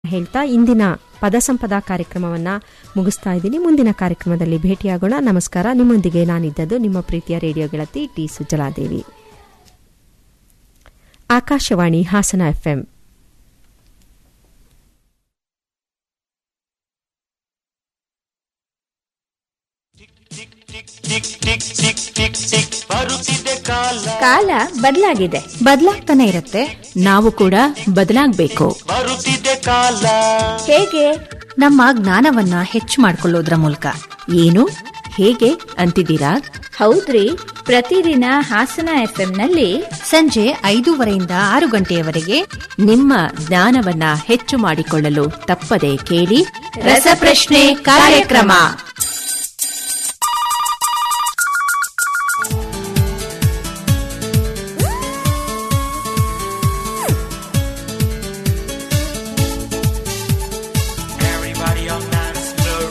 ಹೇಳ್ತಾ ಇಂದಿನ ಪದಸಂಪದ ಕಾರ್ಯಕ್ರಮವನ್ನ ಮುಗಿಸ್ತಾ ಇದ್ದೀನಿ ಮುಂದಿನ ಕಾರ್ಯಕ್ರಮದಲ್ಲಿ ಭೇಟಿಯಾಗೋಣ ನಮಸ್ಕಾರ ನಿಮ್ಮೊಂದಿಗೆ ನಾನಿದ್ದದ್ದು ನಿಮ್ಮ ಪ್ರೀತಿಯ ರೇಡಿಯೋ ಗೆಳತಿ ಟಿ ಸುಜಲಾದೇವಿ ಆಕಾಶವಾಣಿ ಹಾಸನ ಎಫ್ಎಂ ಕಾಲ ಬದಲಾಗಿದೆ ಬದಲಾಗ್ತಾನೆ ಇರುತ್ತೆ ನಾವು ಕೂಡ ಬದಲಾಗಬೇಕು ಬರುತ್ತಿದೆ ಕಾಲ ಹೇಗೆ ನಮ್ಮ ಜ್ಞಾನವನ್ನ ಹೆಚ್ಚು ಮಾಡ್ಕೊಳ್ಳೋದ್ರ ಮೂಲಕ ಏನು ಹೇಗೆ ಅಂತಿದ್ದೀರಾ ಹೌದ್ರಿ ಪ್ರತಿದಿನ ಹಾಸನ ನಲ್ಲಿ ಸಂಜೆ ಐದೂವರೆಯಿಂದ ಆರು ಗಂಟೆಯವರೆಗೆ ನಿಮ್ಮ ಜ್ಞಾನವನ್ನ ಹೆಚ್ಚು ಮಾಡಿಕೊಳ್ಳಲು ತಪ್ಪದೆ ಕೇಳಿ ರಸಪ್ರಶ್ನೆ ಕಾರ್ಯಕ್ರಮ Everybody on dance floor.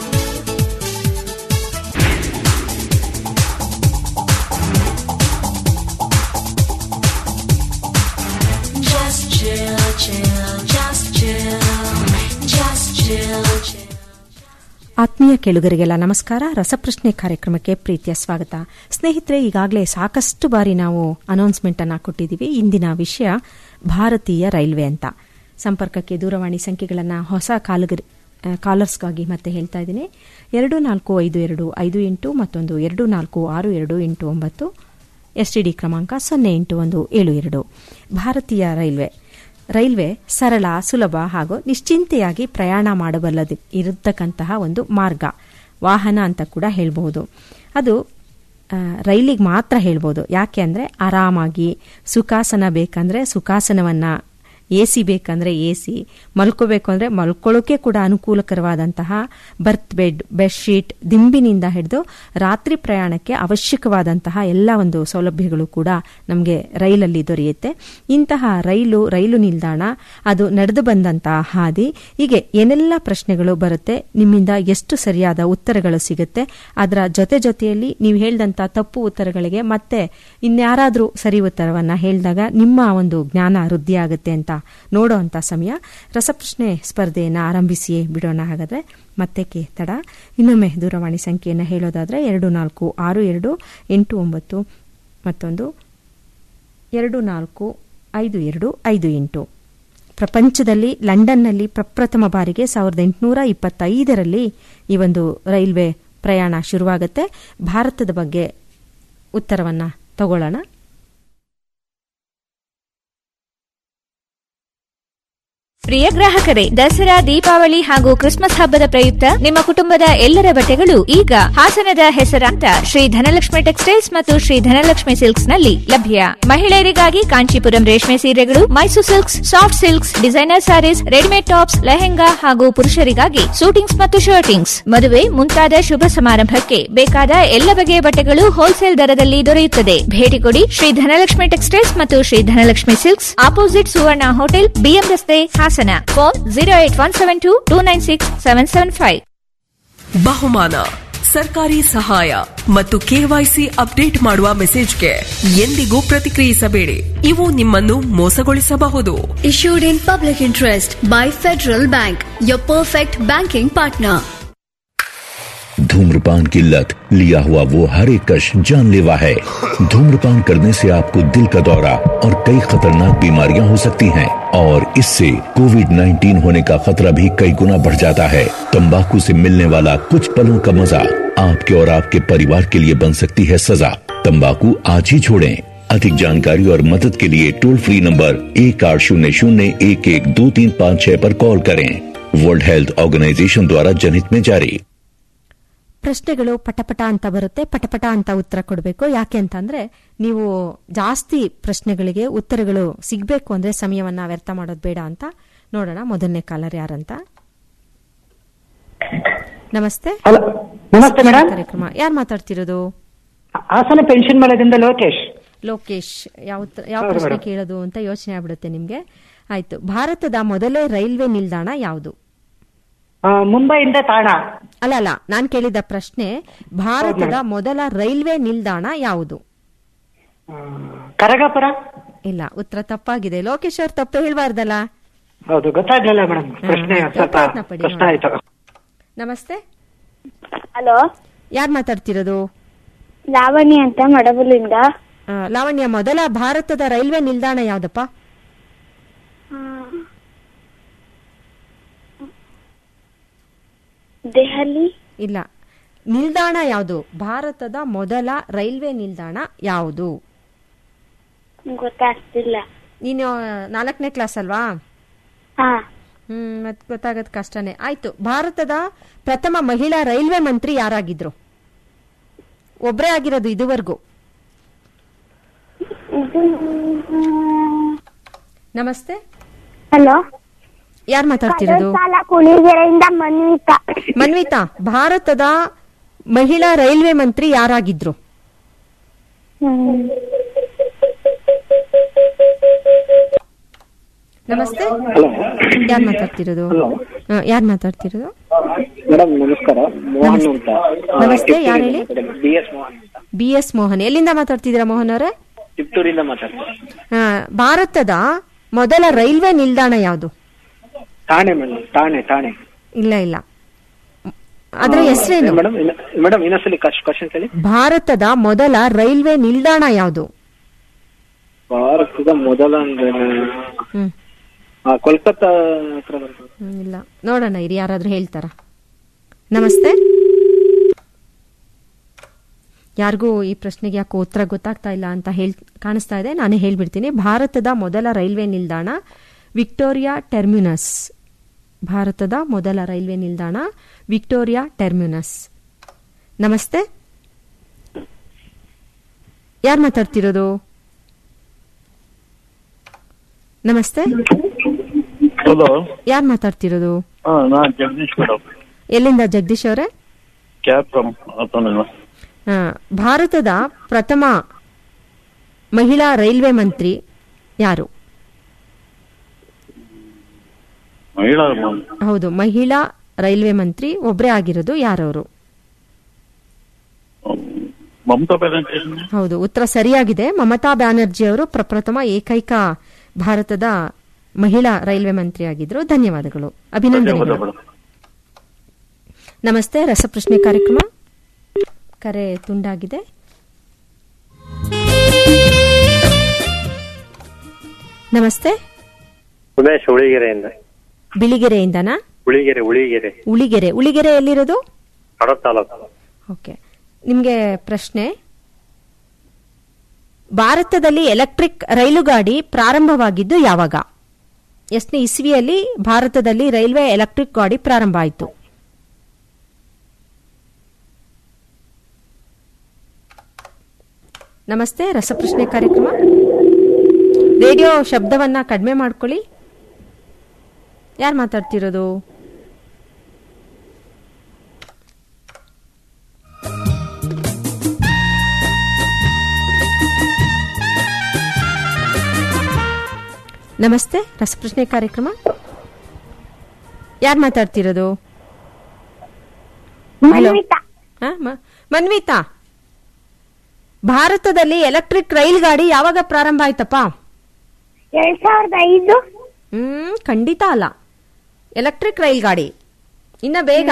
Just chill, chill, just chill, just chill, chill. ಆತ್ಮೀಯ ಕೇಳುಗರಿಗೆಲ್ಲ ನಮಸ್ಕಾರ ರಸಪ್ರಶ್ನೆ ಕಾರ್ಯಕ್ರಮಕ್ಕೆ ಪ್ರೀತಿಯ ಸ್ವಾಗತ ಸ್ನೇಹಿತರೆ ಈಗಾಗಲೇ ಸಾಕಷ್ಟು ಬಾರಿ ನಾವು ಅನೌನ್ಸ್ಮೆಂಟ್ ಅನ್ನ ಕೊಟ್ಟಿದ್ದೀವಿ ಇಂದಿನ ವಿಷಯ ಭಾರತೀಯ ರೈಲ್ವೆ ಅಂತ ಸಂಪರ್ಕಕ್ಕೆ ದೂರವಾಣಿ ಸಂಖ್ಯೆಗಳನ್ನು ಹೊಸ ಕಾಲುಗರಿ ಆ, ಕಾಲರ್ಸ್ಗಾಗಿ ಮತ್ತೆ ಹೇಳ್ತಾ ಇದ್ದೀನಿ ಎರಡು ನಾಲ್ಕು ಐದು ಎರಡು ಐದು ಎಂಟು ಮತ್ತೊಂದು ಎರಡು ನಾಲ್ಕು ಆರು ಎರಡು ಎಂಟು ಒಂಬತ್ತು ಎಸ್ಟಿಡಿ ಕ್ರಮಾಂಕ ಸೊನ್ನೆ ಎಂಟು ಒಂದು ಏಳು ಎರಡು ಭಾರತೀಯ ರೈಲ್ವೆ ರೈಲ್ವೆ ಸರಳ ಸುಲಭ ಹಾಗೂ ನಿಶ್ಚಿಂತೆಯಾಗಿ ಪ್ರಯಾಣ ಮಾಡಬಲ್ಲದು ಇರತಕ್ಕಂತಹ ಒಂದು ಮಾರ್ಗ ವಾಹನ ಅಂತ ಕೂಡ ಹೇಳ್ಬಹುದು ಅದು ಆ, ರೈಲಿಗೆ ಮಾತ್ರ ಹೇಳ್ಬೋದು ಯಾಕೆ ಅಂದರೆ ಆರಾಮಾಗಿ ಸುಖಾಸನ ಬೇಕಂದ್ರೆ ಸುಖಾಸನವನ್ನ ಎ ಸಿ ಬೇಕಂದ್ರೆ ಎ ಸಿ ಮಲ್ಕೋಬೇಕು ಅಂದ್ರೆ ಮಲ್ಕೊಳ್ಳೋಕೆ ಕೂಡ ಅನುಕೂಲಕರವಾದಂತಹ ಬರ್ತ್ ಬೆಡ್ ಬೆಡ್ಶೀಟ್ ದಿಂಬಿನಿಂದ ಹಿಡಿದು ರಾತ್ರಿ ಪ್ರಯಾಣಕ್ಕೆ ಅವಶ್ಯಕವಾದಂತಹ ಎಲ್ಲ ಒಂದು ಸೌಲಭ್ಯಗಳು ಕೂಡ ನಮಗೆ ರೈಲಲ್ಲಿ ದೊರೆಯುತ್ತೆ ಇಂತಹ ರೈಲು ರೈಲು ನಿಲ್ದಾಣ ಅದು ನಡೆದು ಬಂದಂತಹ ಹಾದಿ ಹೀಗೆ ಏನೆಲ್ಲ ಪ್ರಶ್ನೆಗಳು ಬರುತ್ತೆ ನಿಮ್ಮಿಂದ ಎಷ್ಟು ಸರಿಯಾದ ಉತ್ತರಗಳು ಸಿಗುತ್ತೆ ಅದರ ಜೊತೆ ಜೊತೆಯಲ್ಲಿ ನೀವು ಹೇಳಿದಂತ ತಪ್ಪು ಉತ್ತರಗಳಿಗೆ ಮತ್ತೆ ಇನ್ಯಾರಾದ್ರೂ ಸರಿ ಉತ್ತರವನ್ನ ಹೇಳಿದಾಗ ನಿಮ್ಮ ಒಂದು ಜ್ಞಾನ ವೃದ್ಧಿ ಆಗುತ್ತೆ ಅಂತ ನೋಡೋ ಅಂತ ಸಮಯ ರಸಪ್ರಶ್ನೆ ಸ್ಪರ್ಧೆಯನ್ನು ಆರಂಭಿಸಿಯೇ ಬಿಡೋಣ ಹಾಗಾದ್ರೆ ಮತ್ತೆ ಕೆ ತಡ ಇನ್ನೊಮ್ಮೆ ದೂರವಾಣಿ ಸಂಖ್ಯೆಯನ್ನು ಹೇಳೋದಾದ್ರೆ ಎರಡು ನಾಲ್ಕು ಆರು ಎರಡು ಎಂಟು ಒಂಬತ್ತು ಮತ್ತೊಂದು ಎರಡು ನಾಲ್ಕು ಐದು ಎರಡು ಐದು ಎಂಟು ಪ್ರಪಂಚದಲ್ಲಿ ಲಂಡನ್ನಲ್ಲಿ ಪ್ರಪ್ರಥಮ ಬಾರಿಗೆ ಸಾವಿರದ ಎಂಟುನೂರ ಇಪ್ಪತ್ತೈದರಲ್ಲಿ ಈ ಒಂದು ರೈಲ್ವೆ ಪ್ರಯಾಣ ಶುರುವಾಗುತ್ತೆ ಭಾರತದ ಬಗ್ಗೆ ಉತ್ತರವನ್ನ ತಗೊಳ್ಳೋಣ ಪ್ರಿಯ ಗ್ರಾಹಕರೇ ದಸರಾ ದೀಪಾವಳಿ ಹಾಗೂ ಕ್ರಿಸ್ಮಸ್ ಹಬ್ಬದ ಪ್ರಯುಕ್ತ ನಿಮ್ಮ ಕುಟುಂಬದ ಎಲ್ಲರ ಬಟ್ಟೆಗಳು ಈಗ ಹಾಸನದ ಹೆಸರಾಂತ ಶ್ರೀ ಧನಲಕ್ಷ್ಮಿ ಟೆಕ್ಸ್ಟೈಲ್ಸ್ ಮತ್ತು ಶ್ರೀ ಧನಲಕ್ಷ್ಮಿ ಸಿಲ್ಕ್ಸ್ ನಲ್ಲಿ ಲಭ್ಯ ಮಹಿಳೆಯರಿಗಾಗಿ ಕಾಂಚೀಪುರಂ ರೇಷ್ಮೆ ಸೀರೆಗಳು Mysore silks soft silks designer sarees readymade tops lehenga ಹಾಗೂ ಪುರುಷರಿಗಾಗಿ ಸೂಟಿಂಗ್ಸ್ ಮತ್ತು ಶರ್ಟಿಂಗ್ಸ್ ಮದುವೆ ಮುಂತಾದ ಶುಭ ಸಮಾರಂಭಕ್ಕೆ ಬೇಕಾದ ಎಲ್ಲ ಬಗೆಯ ಬಟ್ಟೆಗಳು ಹೋಲ್ಸೇಲ್ ದರದಲ್ಲಿ ದೊರೆಯುತ್ತದೆ ಭೇಟಿ ಕೊಡಿ ಶ್ರೀ ಧನಲಕ್ಷ್ಮಿ ಟೆಕ್ಸ್ಟೈಲ್ಸ್ ಮತ್ತು Shri Dhanalakshmi silks opposite Suvarna hotel BM ರಸ್ತೆ Hassan phone zero eight one seven two two nine six seven seven five ಬಹುಮಾನ ಸರ್ಕಾರಿ ಸಹಾಯ ಮತ್ತು ಕೆವೈಸಿ ಅಪ್ಡೇಟ್ ಮಾಡುವ ಮೆಸೇಜ್ಗೆ ಎಂದಿಗೂ ಪ್ರತಿಕ್ರಿಯಿಸಬೇಡಿ ಇವು ನಿಮ್ಮನ್ನು ಮೋಸಗೊಳಿಸಬಹುದು Issued in public interest by Federal Bank, your perfect banking partner. धूम्रपान की लत लिया हुआ वो हर एक कश जानलेवा है धूम्रपान करने से आपको दिल का दौरा और कई खतरनाक बीमारियां हो सकती हैं और इससे कोविड 19 होने का खतरा भी कई गुना बढ़ जाता है तंबाकू से मिलने वाला कुछ पलों का मजा आपके और आपके परिवार के लिए बन सकती है सजा तंबाकू आज ही छोड़ें अधिक जानकारी और मदद के लिए टोल फ्री नंबर एक आठ शून्य शून्य एक एक दो तीन पाँच छह पर कॉल करें वर्ल्ड हेल्थ ऑर्गेनाइजेशन द्वारा जनहित में जारी ಪ್ರಶ್ನೆಗಳು ಪಟಪಟ ಅಂತ ಬರುತ್ತೆ ಪಟಪಟ ಅಂತ ಉತ್ತರ ಕೊಡಬೇಕು ಯಾಕೆ ಅಂತಂದ್ರೆ ನೀವು ಜಾಸ್ತಿ ಪ್ರಶ್ನೆಗಳಿಗೆ ಉತ್ತರಗಳು ಸಿಗ್ಬೇಕು ಅಂದ್ರೆ ಸಮಯವನ್ನ ವ್ಯರ್ಥ ಮಾಡೋದು ಬೇಡ ಅಂತ ನೋಡೋಣ ಮೊದಲನೇ ಕಾಲರ್ ಯಾರಂತ ನಮಸ್ತೆ ಹಲೋ ನಮಸ್ತೆ ಮೇಡಮ್ ಕಾರ್ಯಕ್ರಮ ಯಾರು ಮಾತಾಡ್ತಿರೋದು ಹಾಸನ ಪೆನ್ಷನ್ ಮೇಳದಿಂದ ಲೋಕೇಶ್ ಲೋಕೇಶ್ ಯಾವ ಉತ್ತರ- ಯಾವ ಹೌದು ಪ್ರಶ್ನೆ ಮೇಡಮ್. ಕೇಳೋದು ಅಂತ ಯೋಚನೆ ಆಗ್ಬಿಡುತ್ತೆ ನಿಮ್ಗೆ ಆಯ್ತು ಭಾರತದ ಮೊದಲೇ ರೈಲ್ವೆ ನಿಲ್ದಾಣ ಯಾವುದು ಆ, ಮುಂಬೈಯಿಂದ ತಾಣ ಅಲ್ಲ ಅಲ್ಲ ನಾನ್ ಕೇಳಿದ ಪ್ರಶ್ನೆ ಭಾರತದ ಮೊದಲ ರೈಲ್ವೆ ನಿಲ್ದಾಣ ಯಾವುದು ಕರಗಾಪುರ ಇಲ್ಲ ಉತ್ತರ ತಪ್ಪಾಗಿದೆ ಲೋಕೇಶ್ ಅವ್ರು ತಪ್ಪು ಹೇಳ್ಬಾರ್ದಲ್ಲ ಹೌದು ಗೊತ್ತಾಗ್ಲಿಲ್ಲ ಮೇಡಮ್ ಪ್ರಶ್ನೆ ಹಾ, ಸ್ವಲ್ಪ ಪ್ರಯತ್ನ ಪಡಿ, ಕಷ್ಟ ನೋಡಿ. ಆಯ್ತು ನಮಸ್ತೆ ಹಲೋ ಯಾರು ಮಾತಾಡ್ತಿರೋದು ಲಾವಣಿ ಅಂತ ಮಡಬುಲಿಂದ ಆ, ಲಾವಣ್ಯ ಮೊದಲ ಭಾರತದ ರೈಲ್ವೆ ನಿಲ್ದಾಣ ಯಾವ್ದಪ್ಪ ದೆಹಲಿ ಇಲ್ಲ ನಿಲ್ದಾಣ ಯಾವುದು ಭಾರತದ ಮೊದಲ ರೈಲ್ವೆ ನಿಲ್ದಾಣ ಯಾವುದು ಗೊತ್ತಾಗ್ತಿಲ್ಲ ನೀನು ನಾಲ್ಕನೇ ಕ್ಲಾಸ್ ಅಲ್ವಾ ಹಾ ಹ್ಮ್ ಮತ್ ಗೊತ್ತಾಗದ್ ಕಷ್ಟನೇ ಆಯ್ತು ಭಾರತದ ಪ್ರಥಮ ಮಹಿಳಾ ರೈಲ್ವೆ ಮಂತ್ರಿ ಯಾರಾಗಿದ್ರು ಒಬ್ರೇ ಆಗಿರೋದು ಇದುವರೆಗೂ ನಮಸ್ತೆ ಹಲೋ ಯಾರು ಮಾತಾಡ್ತಿರೋದು ಕುಳಿಗೆರೆಯಿಂದ ಮನ್ವಿತಾ ಮನ್ವಿತಾ ಭಾರತದ ಮಹಿಳಾ ರೈಲ್ವೆ ಮಂತ್ರಿ ಯಾರಾಗಿದ್ರು ನಮಸ್ತೆ ಯಾರು ಮಾತಾಡ್ತಿರೋದು ಯಾರು ಮಾತಾಡ್ತಿರೋದು ಮೇಡಮ್ ನಮಸ್ಕಾರ ಮೋಹನ್ ಅಂತ ನಮಸ್ತೆ, ಯಾರು ಹೇಳಿ? B S Mohan B S Mohan ಎಲ್ಲಿಂದ ಮಾತಾಡ್ತಿದ್ದೀರಾ ಮೋಹನ್ ಅವರೇ ಚಿತ್ತೂರಿಂದ ಮಾತಾಡ್ತೀನಿ ಆ, ಭಾರತದ ಮೊದಲ ರೈಲ್ವೆ ನಿಲ್ದಾಣ ಯಾವುದು ಠಾಣೆ ಮೇಡಮ್ ಠಾಣೆ ಠಾಣೆ ಇಲ್ಲ ಇಲ್ಲ ಅದರ ಹೆಸರೇನು ಮೇಡಮ್ ಮೇಡಮ್ ಇನ್ನೊಂದ್ಸಲಿ ಕ್ವಶನ್ ಹೇಳಿ ಭಾರತದ ಮೊದಲ ರೈಲ್ವೆ ನಿಲ್ದಾಣ ಯಾವುದು ಭಾರತದ ಮೊದಲ ಅಂದ್ರೆ ಹ್ಮ್ ಆ, ಕೋಲ್ಕತ್ತಾ ಹತ್ರ ಬರ್ತದೆ ಹ್ಮ್, ಇಲ್ಲ ನೋಡೋಣ ಇರಿ ಯಾರಾದ್ರೂ ಹೇಳ್ತಾರ ನಮಸ್ತೆ ಯಾರಿಗೂ ಈ ಪ್ರಶ್ನೆಗೆ ಯಾಕೋ ಉತ್ತರ ಗೊತ್ತಾಗ್ತಾ ಇಲ್ಲ ಅಂತ ಹೇಳ್ ಕಾಣಿಸ್ತಾ ಇದೆ ನಾನೇ ಹೇಳ್ಬಿಡ್ತೀನಿ ಭಾರತದ ಮೊದಲ ರೈಲ್ವೆ ನಿಲ್ದಾಣ ವಿಕ್ಟೋರಿಯಾ ಟೆರ್ಮ್ಯುನಸ್ ಭಾರತದ ಮೊದಲ ರೈಲ್ವೆ ನಿಲ್ದಾಣ ವಿಕ್ಟೋರಿಯಾ ಟೆರ್ಮ್ಯುನಸ್ ನಮಸ್ತೆ ಯಾರು ಮಾತಾಡ್ತಿರೋದು ನಮಸ್ತೆ ಹಲೋ ಯಾರು ಮಾತಾಡ್ತಿರೋದು ಹಾ ನಾನ್ ಜಗದೀಶ್ ಮೇಡಮ್ ಎಲ್ಲಿಂದ ಜಗದೀಶ್ ಅವರೇ ಕ್ಯಾಬ್ ಫ್ರಮ್ ಆಟೋನಮಸ್ ಆ, ಭಾರತದ ಪ್ರಥಮ ಮಹಿಳಾ ರೈಲ್ವೆ ಮಂತ್ರಿ ಯಾರು ಮಹಿಳಾ ಹೌದು ಮಹಿಳಾ ರೈಲ್ವೆ ಮಂತ್ರಿ ಒಬ್ಬರೇ ಆಗಿರೋದು ಯಾರವರು ಮಮತಾ ಬ್ಯಾನರ್ಜಿ ಹೌದು ಉತ್ತರ ಸರಿಯಾಗಿದೆ ಮಮತಾ ಬ್ಯಾನರ್ಜಿ ಅವರು ಪ್ರಪ್ರಥಮ ಏಕೈಕ ಭಾರತದ ಮಹಿಳಾ ರೈಲ್ವೆ ಮಂತ್ರಿ ಆಗಿದ್ರು ಧನ್ಯವಾದಗಳು ಅಭಿನಂದನೆಗಳು ನಮಸ್ತೆ ರಸಪ್ರಶ್ನೆ ಕಾರ್ಯಕ್ರಮ ಕರೆ ತುಂಡಾಗಿದೆ ನಮಸ್ತೆ ಉಮೇಶ್ ಉಳಿಗೆರೆಯಿಂದ ಬಿಳಿಗೆರೆಯಿಂದನಾ ಉಳಿಗೆರೆ ಉಳಿಗೆರೆ ಉಳಿಗೆರೆ ಉಳಿಗೆರೆ ಎಲ್ಲಿರೋದು ಕಡಬ ತಾಲೂಕು ಓಕೆ ನಿಮಗೆ ಪ್ರಶ್ನೆ ಭಾರತದಲ್ಲಿ ಎಲೆಕ್ಟ್ರಿಕ್ ರೈಲುಗಾಡಿ ಪ್ರಾರಂಭವಾಗಿದ್ದು ಯಾವಾಗ ಎಷ್ಟನೇ ಇಸ್ವಿಯಲ್ಲಿ ಭಾರತದಲ್ಲಿ ರೈಲ್ವೆ ಎಲೆಕ್ಟ್ರಿಕ್ ಗಾಡಿ ಪ್ರಾರಂಭ ಆಯಿತು ನಮಸ್ತೆ ರಸಪ್ರಶ್ನೆ ಕಾರ್ಯಕ್ರಮ ರೇಡಿಯೋ ಶಬ್ದವನ್ನ ಕಡಿಮೆ ಮಾಡ್ಕೊಳ್ಳಿ ಯಾರು ಮಾತಾಡ್ತಿರೋದು ನಮಸ್ತೆ ರಸಪ್ರಶ್ನೆ ಕಾರ್ಯಕ್ರಮ ಯಾರು ಮಾತಾಡ್ತಿರೋದು ಹಲೋ ಹಾ, ಮ- ಮನ್ವಿತಾ ಭಾರತದಲ್ಲಿ ಎಲೆಕ್ಟ್ರಿಕ್ ರೈಲ್ ಗಾಡಿ ಯಾವಾಗ ಪ್ರಾರಂಭ ಆಯ್ತಪ್ಪ ಎರಡ್ ಸಾವಿರದ ಐದು ಹ್ಮ್ ಖಂಡಿತ ಅಲ್ಲ ಎಲೆಕ್ಟ್ರಿಕ್ ರೈಲ್ ಗಾಡಿ ಇನ್ನ ಬೇಗ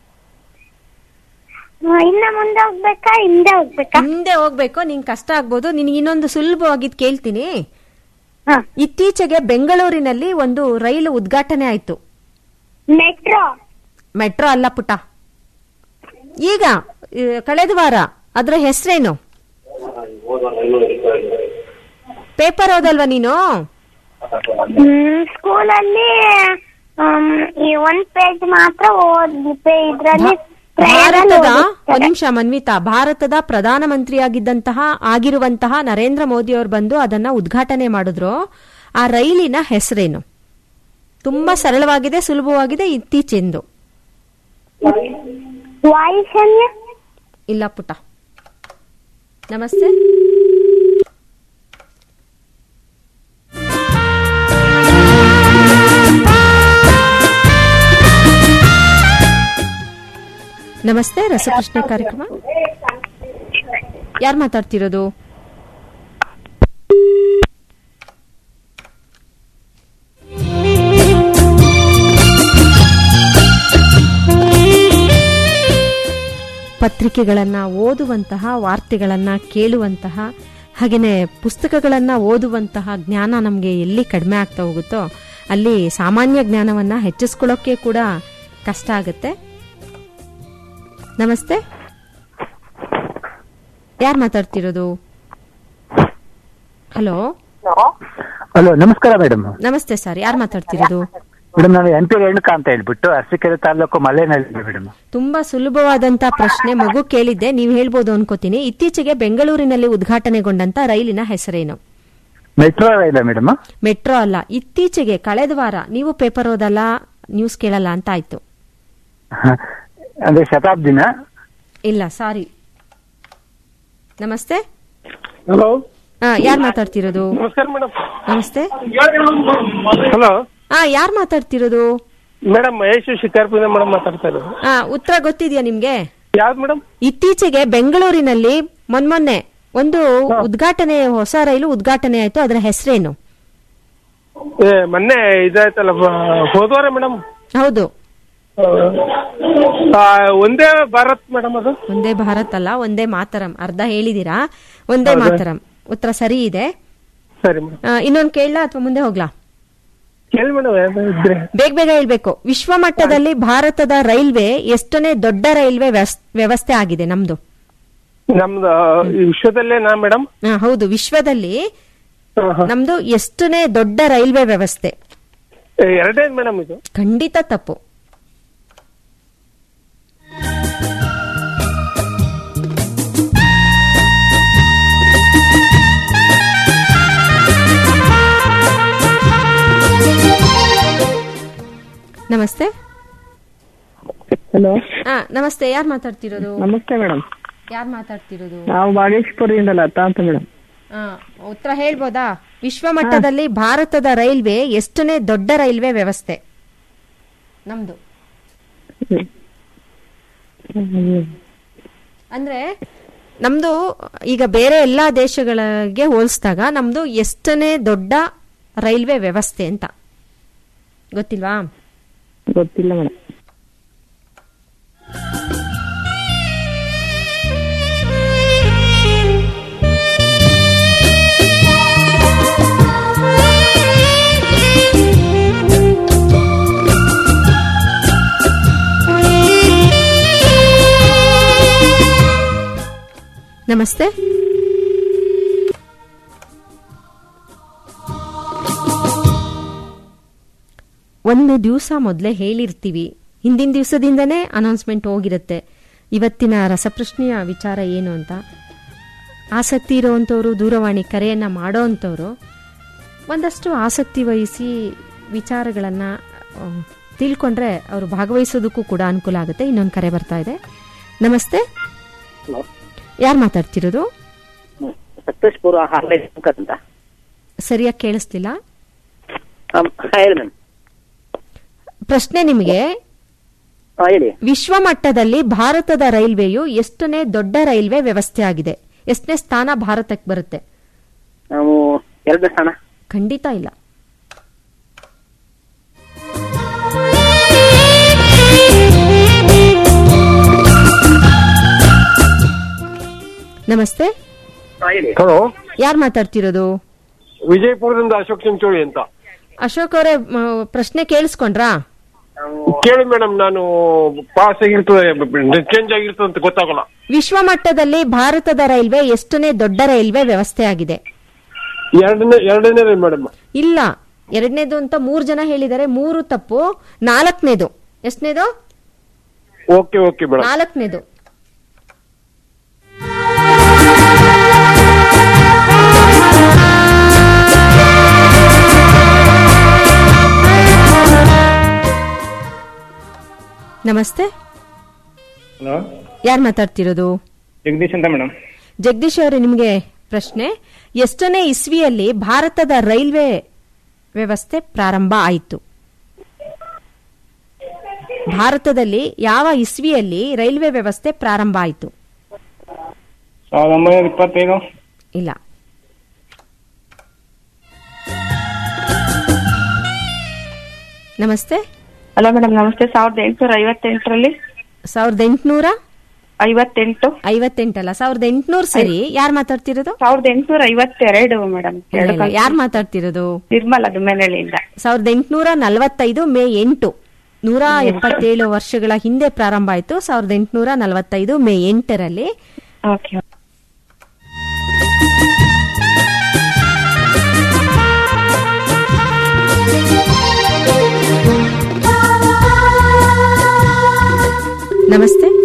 ಇನ್ನ ಮುಂದೆ ಹೋಗ್ಬೇಕಾ ಹಿಂದೆ ಹೋಗ್ಬೇಕಾ ಹಿಂದೆ ಹೋಗ್ಬೇಕು ನಿಂಗೆ ಕಷ್ಟ ಆಗ್ಬೋದು ನಿನ್ಗೆ ಇನ್ನೊಂದು ಸುಲಭವಾಗಿದ್ ಕೇಳ್ತೀನಿ ಇತ್ತೀಚೆಗೆ ಬೆಂಗಳೂರಿನಲ್ಲಿ ಒಂದು ರೈಲು ಉದ್ಘಾಟನೆ ಆಯ್ತು ಮೆಟ್ರೋ ಮೆಟ್ರೋ ಅಲ್ಲ ಪುಟ್ಟ ಈಗ ಈ, ಕಳೆದ ವಾರ ಅದ್ರ ಹೆಸರೇನು ಪೇಪರ್ ಓದಲ್ವಾ ನೀನು ಸ್ಕೂಲಲ್ಲಿ ಈ ಒಂದ್ ಪೇಜ್ ಮಾತ್ರ ಓದ್ ಇದ್ರಲ್ಲಿ ಭಾರತದ ಒಂದ್ ನಿಮಿಷ ಮನ್ವಿತಾ ಭಾರತದ ಪ್ರಧಾನಮಂತ್ರಿಯಾಗಿದ್ದಂತಹ ಆಗಿರುವಂತಹ ನರೇಂದ್ರ ಮೋದಿ ಅವರು ಬಂದು ಅದನ್ನ ಉದ್ಘಾಟನೆ ಮಾಡಿದ್ರು ಆ ರೈಲಿನ ಹೆಸರೇನು ತುಂಬಾ ಸರಳವಾಗಿದೆ ಸುಲಭವಾಗಿದೆ ಇತ್ತೀಚೆಂದು ವಾಯುಸೇನೆ ಇಲ್ಲ ಪುಟ್ಟ ನಮಸ್ತೆ ನಮಸ್ತೆ ರಸಪ್ರಶ್ನೆ ಕಾರ್ಯಕ್ರಮ ಯಾರು ಮಾತಾಡ್ತಿರೋದು ಪತ್ರಿಕೆಗಳನ್ನು ಓದುವಂತಹ ವಾರ್ತೆಗಳನ್ನು ಕೇಳುವಂತಹ ಹಾಗೆಯೇ ಪುಸ್ತಕಗಳನ್ನು ಓದುವಂತಹ ಜ್ಞಾನ ನಮಗೆ ಎಲ್ಲಿ ಕಡಿಮೆ ಆಗ್ತಾ ಹೋಗುತ್ತೋ ಅಲ್ಲಿ ಸಾಮಾನ್ಯ ಜ್ಞಾನವನ್ನು ಹೆಚ್ಚಿಸ್ಕೊಳ್ಳೋಕ್ಕೆ ಕೂಡ ಕಷ್ಟ ಆಗುತ್ತೆ ನಮಸ್ತೆ ಯಾರು ಮಾತಾಡ್ತಿರೋದು ಹಲೋ ಹಲೋ ನಮಸ್ಕಾರ ಮೇಡಮ್ ನಮಸ್ತೆ ಸರ್ ಯಾರು ಮಾತಾಡ್ತಿರೋದು ಮೇಡಮ್ ನಾನು ಎಂ ಪಿ ರೇಣುಕಾ ಅಂತ ಹೇಳ್ಬಿಟ್ಟು ಅರಸೀಕೆರೆ ತಾಲೂಕು ಮಲ್ಲೇನಹಳ್ಳಿ ಮೇಡಮ್ ತುಂಬಾ ಸುಲಭವಾದಂತ ಪ್ರಶ್ನೆ ಮಗು ಕೇಳಿದ್ದೆ ನೀವು ಹೇಳ್ಬೋದು ಅನ್ಕೋತೀನಿ ಇತ್ತೀಚೆಗೆ ಬೆಂಗಳೂರಿನಲ್ಲಿ ಉದ್ಘಾಟನೆಗೊಂಡಂತ ರೈಲಿನ ಹೆಸರೇನು ಮೆಟ್ರೋ ರೈಲ ಮೇಡಮ್ ಮೆಟ್ರೋ ಅಲ್ಲ ಇತ್ತೀಚೆಗೆ ಕಳೆದ ವಾರ ನೀವು ಪೇಪರ್ ಓದಲ್ಲ ನ್ಯೂಸ್ ಕೇಳಲ್ಲ ಅಂತ ಆಯ್ತು ಅಂದ್ರೆ ಶತಾಬ್ದಿನ ಇಲ್ಲ ಸಾರಿ ನಮಸ್ತೆ ಹಲೋ ಯಾರು ಮಾತಾಡ್ತಿರೋದು ನಮಸ್ಕಾರ ಮೇಡಮ್ ನಮಸ್ತೆ ಹಲೋ ಹಾ ಯಾರು ಮಾತಾಡ್ತಿರೋದು ಮೇಡಮ್ ಮಹೇಶ್ ಶಿಕಾರ್ಪುರ ಮೇಡಮ್ ಮಾತಾಡ್ತಾ ಇರೋದು ಹಾ ಉತ್ತರ ಗೊತ್ತಿದ್ಯಾ ನಿಮ್ಗೆ ಯಾವ್ದು ಮೇಡಮ್ ಇತ್ತೀಚೆಗೆ ಬೆಂಗಳೂರಿನಲ್ಲಿ ಮೊನ್ಮೊನ್ನೆ ಒಂದು ಉದ್ಘಾಟನೆ ಹೊಸ ರೈಲು ಉದ್ಘಾಟನೆ ಆಯ್ತು ಅದರ ಹೆಸರೇನು ಏ ಮೊನ್ನೆ ಇದಾಯ್ತಲ್ಲ ಬ- ಹೋದ್ವಾರ ಮೇಡಮ್ ಹೌದು ಒಂದೇ ಭಾರತ್ ಮೇಡಮ್ ಅದು ಒಂದೇ ಭಾರತ್ ಅಲ್ಲ ಒಂದೇ ಮಾತರಂ ಅರ್ಧ ಹೇಳಿದೀರಾ ಒಂದೇ ಹೌದಾ? ಮಾತರಂ ಉತ್ತರ ಸರಿ ಇದೆ ಸರಿ ಮೇಡಮ್ ಆ, ಇನ್ನೊಂದ್ ಕೇಳಲಾ ಅಥವಾ ಮುಂದೆ ಹೋಗ್ಲಾ ಕೇಳಿ ಮೇಡಮ್ ಯಾವ್ದು ಇದ್ರೆ ಬೇಗ ಬೇಗ ಹೇಳ್ಬೇಕು ವಿಶ್ವ ಮಟ್ಟದಲ್ಲಿ ಭಾರತದ ರೈಲ್ವೆ ಎಷ್ಟನೇ ದೊಡ್ಡ ರೈಲ್ವೆ ವ್ಯವಸ್- ವ್ಯವಸ್ಥೆ ಆಗಿದೆ ನಮ್ದು ನಮ್ದು ಈ ವಿಶ್ವದಲ್ಲೇ ನಾ ಮೇಡಮ್ ಆ, ಹೌದು ವಿಶ್ವದಲ್ಲಿ ನಮ್ದು ಎಷ್ಟನೇ ದೊಡ್ಡ ರೈಲ್ವೆ ವ್ಯವಸ್ಥೆ ಎರಡೇ ಮೇಡಮ್ ಇದು ಖಂಡಿತ ತಪ್ಪು ನಮಸ್ತೆ ಹಲೋ ಹಾ ನಮಸ್ತೆ ಯಾರು ಮಾತಾಡ್ತಿರೋದು ನಮಸ್ತೆ ಮೇಡಮ್ ಯಾರು ಮಾತಾಡ್ತಿರೋದು ನಾವು ಬಾಗೇಶ್ವರದಿಂದ ಲತಾ ಅಂತ ಮೇಡಮ್ ಆ, ಉತ್ತರ ಹೇಳ್ಬೋದಾ ವಿಶ್ವ ಮಟ್ಟದಲ್ಲಿ ಭಾರತದ ರೈಲ್ವೆ ಎಷ್ಟನೇ ದೊಡ್ಡ ರೈಲ್ವೆ ವ್ಯವಸ್ಥೆ ನಮ್ದು ಅಂದ್ರೆ ನಮ್ದು ಈಗ ಬೇರೆ ಎಲ್ಲಾ ದೇಶಗಳಿಗೆ ಹೋಲಿಸಿದಾಗ ನಮ್ದು ಎಷ್ಟನೇ ದೊಡ್ಡ ರೈಲ್ವೆ ವ್ಯವಸ್ಥೆ ಅಂತ ಗೊತ್ತಿಲ್ವಾ ಗೊತ್ತಿಲ್ಲ ಮೇಡಮ್ ನಮಸ್ತೆ ಒಂದು ದಿವಸ ಮೊದಲೇ ಹೇಳಿರ್ತೀವಿ ಹಿಂದಿನ ದಿವಸದಿಂದನೇ ಅನೌನ್ಸ್ಮೆಂಟ್ ಹೋಗಿರುತ್ತೆ ಇವತ್ತಿನ ರಸಪ್ರಶ್ನೆಯ ವಿಚಾರ ಏನು ಅಂತ ಆಸಕ್ತಿ ಇರೋವಂಥವ್ರು ದೂರವಾಣಿ ಕರೆಯನ್ನು ಮಾಡೋವಂಥವ್ರು ಒಂದಷ್ಟು ಆಸಕ್ತಿ ವಹಿಸಿ ವಿಚಾರಗಳನ್ನು ತಿಳ್ಕೊಂಡ್ರೆ ಅವರು ಭಾಗವಹಿಸೋದಕ್ಕೂ ಕೂಡ ಅನುಕೂಲ ಆಗುತ್ತೆ ಇನ್ನೊಂದು ಕರೆ ಬರ್ತಾ ಇದೆ ನಮಸ್ತೆ ಯಾರು ಮಾತಾಡ್ತಿರೋದು ಸಕ್ತೇಶ್ಪುರ ಹಾರ್ಲೆ ಅಂತ ಸರಿಯಾಗಿ ಕೇಳಿಸ್ತಿಲ್ಲ ಆಮ್, ಹಾ, ಹೇಳಿ ಮ್ಯಾಮ್ ಪ್ರಶ್ನೆ ನಿಮಗೆ ಹಾ ಹೇಳಿ ವಿಶ್ವ ಮಟ್ಟದಲ್ಲಿ ಭಾರತದ ರೈಲ್ವೆಯು ಎಷ್ಟನೇ ದೊಡ್ಡ ರೈಲ್ವೆ ವ್ಯವಸ್ಥೆ ಆಗಿದೆ ಎಷ್ಟನೇ ಸ್ಥಾನ ಭಾರತಕ್ಕೆ ಬರುತ್ತೆ ನಾವು ಎರಡನೇ ಸ್ಥಾನ ಖಂಡಿತ ಇಲ್ಲ ನಮಸ್ತೆ ಹಾ ಹೇಳಿ ಹಲೋ ಯಾರು ಮಾತಾಡ್ತಿರೋದು ವಿಜಯಪುರದಿಂದ ಅಶೋಕ್ ಚಿಂಚೋಳಿ ಅಂತ ಅಶೋಕ್ ಅವರೇ ಮ, ಪ್ರಶ್ನೆ ಕೇಳಿಸ್ಕೊಂಡ್ರಾ ಕೇಳಿ ಮೇಡಮ್ ನಾನು ಪಾಸ್ ಆಗಿರ್ತದೆ ಚೇಂಜ್ ಆಗಿರ್ತದೆ ಅಂತ ಗೊತ್ತಾಗಲ್ಲ ವಿಶ್ವ ಮಟ್ಟದಲ್ಲಿ ಭಾರತದ ರೈಲ್ವೆ ಎಷ್ಟನೇ ದೊಡ್ಡ ರೈಲ್ವೆ ವ್ಯವಸ್ಥೆ ಆಗಿದೆ ಎರಡನೇ ಎರಡನೇ ಮೇಡಮ್ ಇಲ್ಲ ಎರಡನೇದು ಅಂತ ಮೂರು ಜನ ಹೇಳಿದ್ದಾರೆ ಮೂರು ತಪ್ಪು ನಾಲ್ಕನೇದು ಎಷ್ಟನೇದು ಓಕೆ ಓಕೆ ಮೇಡಮ್ ನಾಲ್ಕನೇದು ನಮಸ್ತೆ ಹಲೋ ಯಾರು ಮಾತಾಡ್ತಿರೋದು ಜಗದೀಶ್ ಅಂತ ಮೇಡಮ್ ಜಗದೀಶ್ ಅವರೇ ನಿಮಗೆ ಪ್ರಶ್ನೆ ಎಷ್ಟನೇ ಇಸ್ವಿಯಲ್ಲಿ ಭಾರತದ ರೈಲ್ವೆ ವ್ಯವಸ್ಥೆ ಪ್ರಾರಂಭ ಆಯಿತು ಭಾರತದಲ್ಲಿ ಯಾವ ಇಸ್ವಿಯಲ್ಲಿ ರೈಲ್ವೆ ವ್ಯವಸ್ಥೆ ಪ್ರಾರಂಭ ಆಯಿತು ಸಾವಿರದ ಒಂಬೈನೂರ ಇಪ್ಪತ್ತೈದು ಇಲ್ಲ ನಮಸ್ತೆ ಹಲೋ ಮೇಡಮ್ ನಮಸ್ತೆ ಸಾವಿರದ ಎಂಟುನೂರ ಐವತ್ತೆಂಟರಲ್ಲಿ ಸಾವಿರದ ಎಂಟುನೂರ ಐವತ್ತೆಂಟು ಐವತ್ತೆಂಟಲ್ಲ ಸಾವಿರದ ಎಂಟುನೂರು ಸರಿ ಯಾರು ಮಾತಾಡ್ತಿರೋದು ಸಾವಿರದ ಎಂಟುನೂರ ಐವತ್ತೆರಡು ಮೇಡಮ್ ಯಾರು ಮಾತಾಡ್ತಿರೋದು ನಿರ್ಮಲ ದುಮ್ಮೆನಹಳ್ಳಿಯಿಂದ ಸಾವಿರದ ಎಂಟುನೂರ ನಲವತ್ತೈದು ಮೇ ಎಂಟು ನೂರ ಎಪ್ಪತ್ತೇಳು ವರ್ಷಗಳ ಹಿಂದೆ ಪ್ರಾರಂಭ ಆಯಿತು ಸಾವಿರದ ಎಂಟುನೂರ ನಲವತ್ತೈದು ಮೇ ಎಂಟರಲ್ಲಿ ಓಕೆ ನಮಸ್ತೆ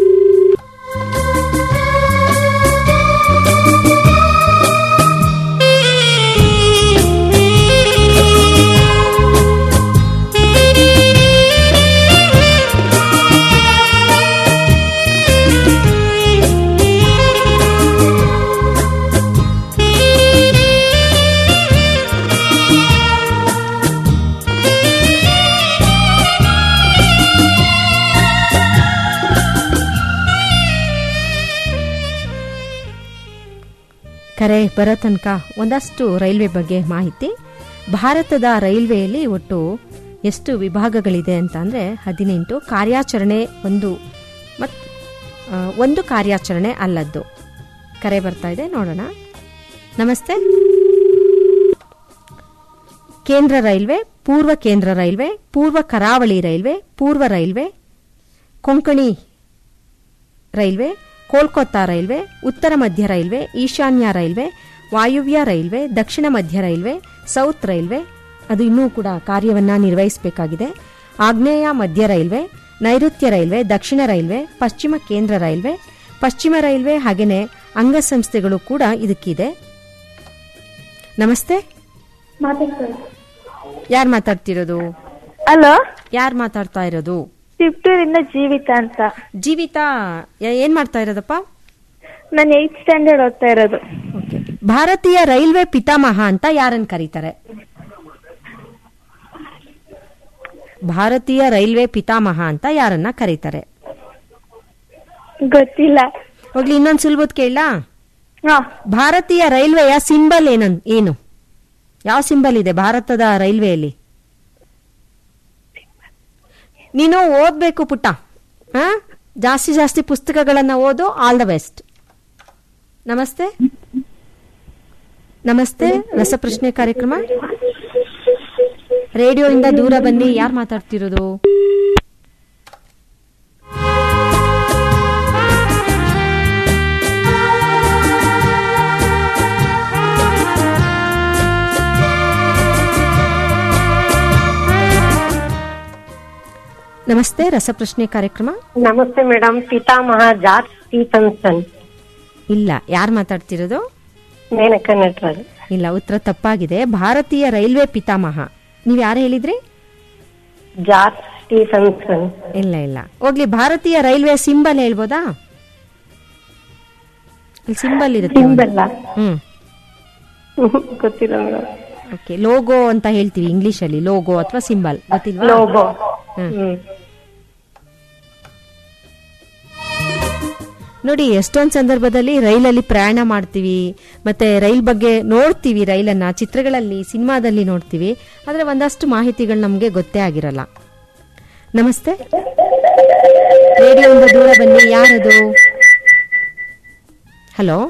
ಕರೆ ಬರೋ ತನಕ ಒಂದಷ್ಟು ರೈಲ್ವೆ ಬಗ್ಗೆ ಮಾಹಿತಿ ಭಾರತದ ರೈಲ್ವೆಯಲ್ಲಿ ಒಟ್ಟು ಎಷ್ಟು ವಿಭಾಗಗಳಿದೆ ಅಂತ ಅಂದರೆ ಹದಿನೆಂಟು ಕಾರ್ಯಾಚರಣೆ ಒಂದು ಮತ್ ಆ, ಒಂದು ಕಾರ್ಯಾಚರಣೆ ಅಲ್ಲದ್ದು ಕರೆ ಬರ್ತಾ ಇದೆ ನೋಡೋಣ ನಮಸ್ತೆ ಕೇಂದ್ರ ರೈಲ್ವೆ ಪೂರ್ವ ಕೇಂದ್ರ ರೈಲ್ವೆ ಪೂರ್ವ ಕರಾವಳಿ ರೈಲ್ವೆ ಪೂರ್ವ railway Konkani railway Kolkata railway ಉತ್ತರ ಮಧ್ಯ ರೈಲ್ವೆ ಈಶಾನ್ಯ ರೈಲ್ವೆ ವಾಯುವ್ಯ ರೈಲ್ವೆ ದಕ್ಷಿಣ ಮಧ್ಯ ರೈಲ್ವೆ ಸೌತ್ ರೈಲ್ವೆ ಅದು ಇನ್ನೂ ಕೂಡ ಕಾರ್ಯವನ್ನ ನಿರ್ವಹಿಸಬೇಕಾಗಿದೆ ಆಗ್ನೇಯ ಮಧ್ಯ ರೈಲ್ವೆ ನೈಋತ್ಯ ರೈಲ್ವೆ ದಕ್ಷಿಣ ರೈಲ್ವೆ ಪಶ್ಚಿಮ ಕೇಂದ್ರ ರೈಲ್ವೆ ಪಶ್ಚಿಮ ರೈಲ್ವೆ ಹಾಗೇನೆ ಅಂಗಸಂಸ್ಥೆಗಳು ಕೂಡ ಇದಕ್ಕಿದೆ ನಮಸ್ತೆ ಯಾರು ಮಾತಾಡ್ತಿರೋದು ಹಲೋ ಯಾರು ಮಾತಾಡ್ತಾ ಇರೋದು ತಿಪ್ಟೂರಿಂದ ಜೀವಿತ ಅಂತ ಜೀವಿತ ಯ- ಏನ್ ಮಾಡ್ತಾ ಇರೋದಪ್ಪ ನಾನು ಏಯ್ತ್ ಸ್ಟ್ಯಾಂಡರ್ಡ್ ಓದ್ತಾ ಇರೋದು ಭಾರತೀಯ ರೈಲ್ವೆ ಪಿತಾಮಹ ಅಂತ ಯಾರನ್ನ ಕರೀತಾರೆ ಭಾರತೀಯ ರೈಲ್ವೆ ಪಿತಾಮಹ ಅಂತ ಯಾರನ್ನ ಕರೀತಾರೆ ಗೊತ್ತಿಲ್ಲ ಹೋಗ್ಲಿ ಇನ್ನೊಂದು ಸುಲಭದ ಕೇಳ ಹಾ ಭಾರತೀಯ ರೈಲ್ವೆಯ ಸಿಂಬಲ್ ಏನನ್ ಏನು ಯಾವ ಸಿಂಬಲ್ ಇದೆ ಭಾರತದ ರೈಲ್ವೆಯಲ್ಲಿ ನೀನು ಓದ್ಬೇಕು ಪುಟ್ಟ ಹಾ ಜಾಸ್ತಿ ಜಾಸ್ತಿ ಪುಸ್ತಕಗಳನ್ನ ಓದು ಆಲ್ ದ ಬೆಸ್ಟ್ ನಮಸ್ತೆ ನಮಸ್ತೆ ರಸಪ್ರಶ್ನೆ ಕಾರ್ಯಕ್ರಮ ರೇಡಿಯೋಯಿಂದ ದೂರ ಬನ್ನಿ ಯಾರು ಮಾತಾಡ್ತಿರೋದು ನಮಸ್ತೆ ರಸಪ್ರಶ್ನೆ ಕಾರ್ಯಕ್ರಮ ನಮಸ್ತೆ ಮೇಡಮ್ ಪಿತಾಮಹ ಜಾರ್ಜ್ ಸ್ಟೀಫನ್ಸನ್ ಇಲ್ಲ ಯಾರು ಮಾತಾಡ್ತಿರೋದು ಮೇನಕ ನಟರಾಜ್ ಇಲ್ಲ ಉತ್ತರ ತಪ್ಪಾಗಿದೆ ಭಾರತೀಯ ರೈಲ್ವೆ ಪಿತಾಮಹ ನೀವ್ ಯಾರು ಹೇಳಿದ್ರಿ ಜಾರ್ಜ್ ಸ್ಟೀಫನ್ಸನ್ ಇಲ್ಲ ಇಲ್ಲ ಹೋಗ್ಲಿ ಭಾರತೀಯ ರೈಲ್ವೆ ಸಿಂಬಲ್ ಹೇಳ್ಬೋದಾ ಅಲ್ಲಿ ಸಿಂಬಲ್ ಇರುತ್ತೆ ಒಂದು. ಸಿಂಬಲ್ಲ ಹ್ಮ್ ಗೊತ್ತಿಲ್ಲ ಮೇಡಮ್ ಓಕೆ ಲೋಗೋ ಅಂತ ಹೇಳ್ತೀವಿ ಇಂಗ್ಲಿಷ್ ಅಲ್ಲಿ ಲೋಗೋ ಅಥವಾ ಸಿಂಬಲ್ ಗೊತ್ತಿಲ್ವಾ ಲೋಗೋ ಹ್ಮ್. ಹ್ಮ್ ನೋಡಿ ಎಷ್ಟೊಂದ್ ಸಂದರ್ಭದಲ್ಲಿ ರೈಲಲ್ಲಿ ಪ್ರಯಾಣ ಮಾಡ್ತೀವಿ ಮತ್ತೆ ರೈಲ್ ಬಗ್ಗೆ ನೋಡ್ತೀವಿ ರೈಲನ್ನ ಚಿತ್ರಗಳಲ್ಲಿ ಸಿನಿಮಾದಲ್ಲಿ ನೋಡ್ತೀವಿ ಆದ್ರೆ ಒಂದಷ್ಟು ಮಾಹಿತಿಗಳು ನಮ್ಗೆ ಗೊತ್ತೇ ಆಗಿರಲ್ಲ ನಮಸ್ತೆ ರೇಡಿಯೋಯಿಂದ ದೂರ ಬನ್ನಿ ಯಾರದು ಹಲೋ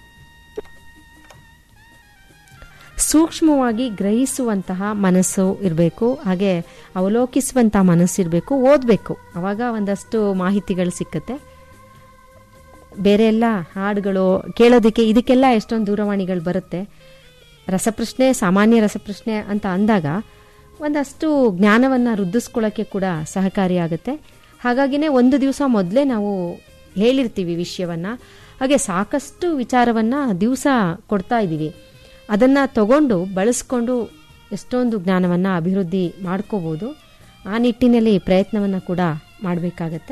ಸೂಕ್ಷ್ಮವಾಗಿ ಗ್ರಹಿಸುವಂತಹ ಮನಸ್ಸು ಇರಬೇಕು ಹಾಗೆ ಅವಲೋಕಿಸುವಂತಹ ಮನಸ್ಸಿರಬೇಕು ಓದಬೇಕು ಅವಾಗ ಒಂದಷ್ಟು ಮಾಹಿತಿಗಳು ಸಿಕ್ಕತ್ತೆ ಬೇರೆ ಎಲ್ಲ ಹಾಡುಗಳು ಕೇಳೋದಕ್ಕೆ ಇದಕ್ಕೆಲ್ಲ ಎಷ್ಟೊಂದು ದೂರವಾಣಿಗಳು ಬರುತ್ತೆ ರಸಪ್ರಶ್ನೆ ಸಾಮಾನ್ಯ ರಸಪ್ರಶ್ನೆ ಅಂತ ಅಂದಾಗ ಒಂದಷ್ಟು ಜ್ಞಾನವನ್ನು ವೃದ್ಧಿಸ್ಕೊಳ್ಳೋಕ್ಕೆ ಕೂಡ ಸಹಕಾರಿಯಾಗುತ್ತೆ ಹಾಗಾಗಿನೇ ಒಂದು ದಿವಸ ಮೊದಲೇ ನಾವು ಹೇಳಿರ್ತೀವಿ ವಿಷಯವನ್ನು ಹಾಗೆ ಸಾಕಷ್ಟು ವಿಚಾರವನ್ನು ದಿವಸ ಕೊಡ್ತಾ ಇದ್ದೀವಿ ಅದನ್ನು ತಗೊಂಡು ಬಳಸ್ಕೊಂಡು ಎಷ್ಟೊಂದು ಜ್ಞಾನವನ್ನು ಅಭಿವೃದ್ಧಿ ಮಾಡ್ಕೋಬೋದು ಆ ನಿಟ್ಟಿನಲ್ಲಿ ಪ್ರಯತ್ನವನ್ನು ಕೂಡ ಮಾಡಬೇಕಾಗತ್ತೆ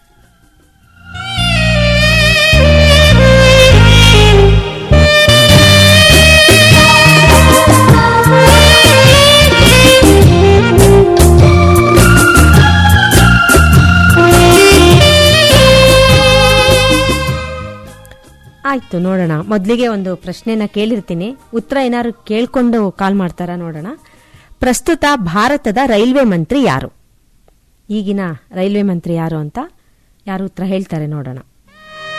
ಆಯ್ತು ನೋಡೋಣ ಮೊದಲಿಗೆ ಒಂದು ಪ್ರಶ್ನೆನ ಕೇಳಿರ್ತೀನಿ ಉತ್ತರ ಏನಾದ್ರು ಕೇಳ್ಕೊಂಡು ಕಾಲ್ ಮಾಡ್ತಾರಾ ನೋಡೋಣ ಪ್ರಸ್ತುತ ಭಾರತದ ರೈಲ್ವೆ ಮಂತ್ರಿ ಯಾರು ಈಗಿನ ರೈಲ್ವೆ ಮಂತ್ರಿ ಯಾರು ಅಂತ ಯಾರು ಉತ್ತರ ಹೇಳ್ತಾರೆ ನೋಡೋಣ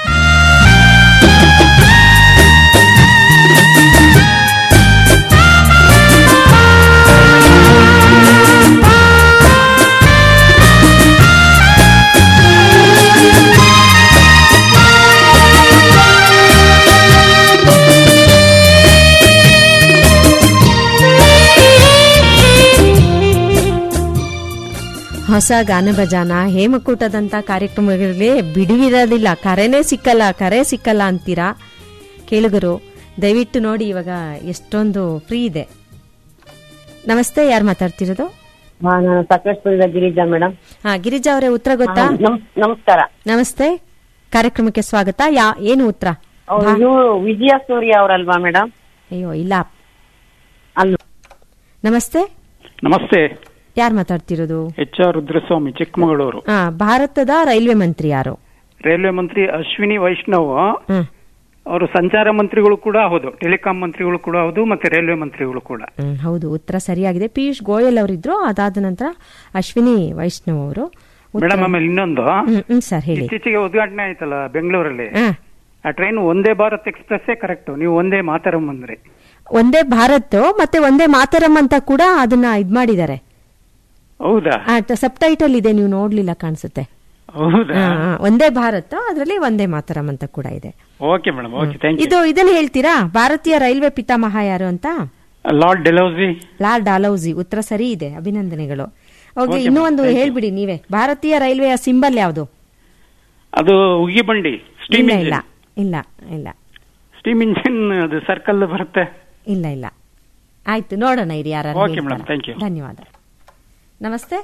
ಹೊಸ ಗಾನಭಜಾನ ಹೇಮಕೂಟದಂತ ಕಾರ್ಯಕ್ರಮಗಳಿಗೆ ಬಿಡುವಿರೋದಿಲ್ಲ ಕರೆನೇ ಸಿಕ್ಕಲ್ಲ ಕರೆ ಸಿಕ್ಕಲ್ಲ ಅಂತೀರಾ ಕೇಳುಗರು ದಯವಿಟ್ಟು ನೋಡಿ ಇವಾಗ ಎಷ್ಟೊಂದು ಫ್ರೀ ಇದೆ ನಮಸ್ತೆ ಯಾರು ಮಾತಾಡ್ತಿರೋದು ಹಾ ನಾನು ಸಕಲೇಶ್ಪುರದ ಗಿರಿಜಾ ಮೇಡಮ್ ಹಾ ಗಿರಿಜಾ ಅವರೇ ಉತ್ತರ ಗೊತ್ತಾ ನಮಸ್ಕಾರ ನಮಸ್ತೆ ಕಾರ್ಯಕ್ರಮಕ್ಕೆ ಸ್ವಾಗತ ಯಾ ಏನು ಉತ್ತರ ಅವ್ರು ಭಾ- ಇವ್ರು ವಿಜಯ ಸೂರ್ಯ ಅವರಲ್ವಾ ಮೇಡಮ್ ಅಯ್ಯೋ ಇಲ್ಲ ಅಲ್ಲ ನಮಸ್ತೆ ನಮಸ್ತೆ ಯಾರು ಮಾತಾಡ್ತಿರೋದು ಎಚ್ ಆರ್ ರುದ್ರಸ್ವಾಮಿ ಚಿಕ್ಕಮಗಳೂರು ಹಾ ಭಾರತದ ರೈಲ್ವೆ ಮಂತ್ರಿ ಯಾರು ರೈಲ್ವೆ ಮಂತ್ರಿ ಅಶ್ವಿನಿ ವೈಷ್ಣವ್ ಹ್ಮ್. ಅವರು ಸಂಚಾರ ಮಂತ್ರಿಗಳು ಕೂಡ ಹೌದು ಟೆಲಿಕಾಂ ಮಂತ್ರಿಗಳು ಕೂಡ ಹೌದು ಮತ್ತೆ ರೈಲ್ವೆ ಮಂತ್ರಿಗಳು ಕೂಡ ಹ್ಮ್, ಹೌದು ಉತ್ತರ ಸರಿಯಾಗಿದೆ ಪಿಯೂಷ್ ಗೋಯಲ್ ಅವರಿದ್ರು ಅದಾದ ನಂತರ ಅಶ್ವಿನಿ ವೈಷ್ಣವ್ ಅವರು ಉತ್ತರ- ಮೇಡಮ್ ಆಮೇಲೆ ಇನ್ನೊಂದು ಹ್ಮ್, ಹ್ಮ್ ಸರ್ ಹೇಳಿ ಇತ್ತೀಚೆಗೆ ಉದ್ಘಾಟನೆ ಆಯ್ತಲ್ಲ ಬೆಂಗಳೂರಲ್ಲಿ ಹಾ. ಆ ಟ್ರೈನ್ ಒಂದೇ ಭಾರತ್ ಎಕ್ಸ್ಪ್ರೆಸ್ಸೇ ಕರೆಕ್ಟ್ ನೀವು ಒಂದೇ ಮಾತರಂ ಬಂದ್ರಿ ಒಂದೇ ಭಾರತ್ ಮತ್ತೆ ಒಂದೇ ಮಾತರಂ ಅಂತ ಕೂಡ ಅದನ್ನ ಇದ್ ಮಾಡಿದ್ದಾರೆ ಹೌದಾ ಸಬ್ ಟೈಟಲ್ ಇದೆ ನೀವು ನೋಡ್ಲಿಲ್ಲ ಕಾಣಿಸುತ್ತೆ ಹೌದಾ ಹಾ, ಹಾ, ಒಂದೇ ಭಾರತ್ ಅದರಲ್ಲಿ ಒಂದೇ ಮಾತರಂ ಅಂತ ಕೂಡ ಇದೆ okay madam okay thank you ಇದು ಇದನ್ನ ಹೇಳ್ತೀರಾ ಭಾರತೀಯ ರೈಲ್ವೆ ಪಿತಾಮಹ ಯಾರು ಅಂತ ಲಾರ್ಡ್ ಡೆಲೌಸಿ ಲಾಲ್ ಡಾಲೌಸಿ ಉತ್ತರ ಸರಿ ಇದೆ ಅಭಿನಂದನೆಗಳು ಹೋಗ್ಲಿ Okay, ಇನ್ನೂ ma'am. ಒಂದು Thank you. ಹೇಳ್ಬಿಡಿ ನೀವೇ ಭಾರತೀಯ ರೈಲ್ವೆಯ ಸಿಂಬಲ್ ಯಾವುದು ಅದು ಉಗಿ ಬಂಡಿ ಸ್ಟೀಮ್ ಇಲ್ಲ ಇಲ್ಲ ಇಂಜಿನ್ ಇಲ್ಲ ಇಲ್ಲ ಸ್ಟೀಮ್ ಇಂಜಿನ್ ಅದು ಸರ್ಕಲ್ ಬರುತ್ತೆ ಇಲ್ಲ ಇಲ್ಲ ಆಯ್ತು ನೋಡೋಣ ಇರಿ ಯಾರು Okay, madam. Thank you. ಧನ್ಯವಾದ ನಮಸ್ತೆ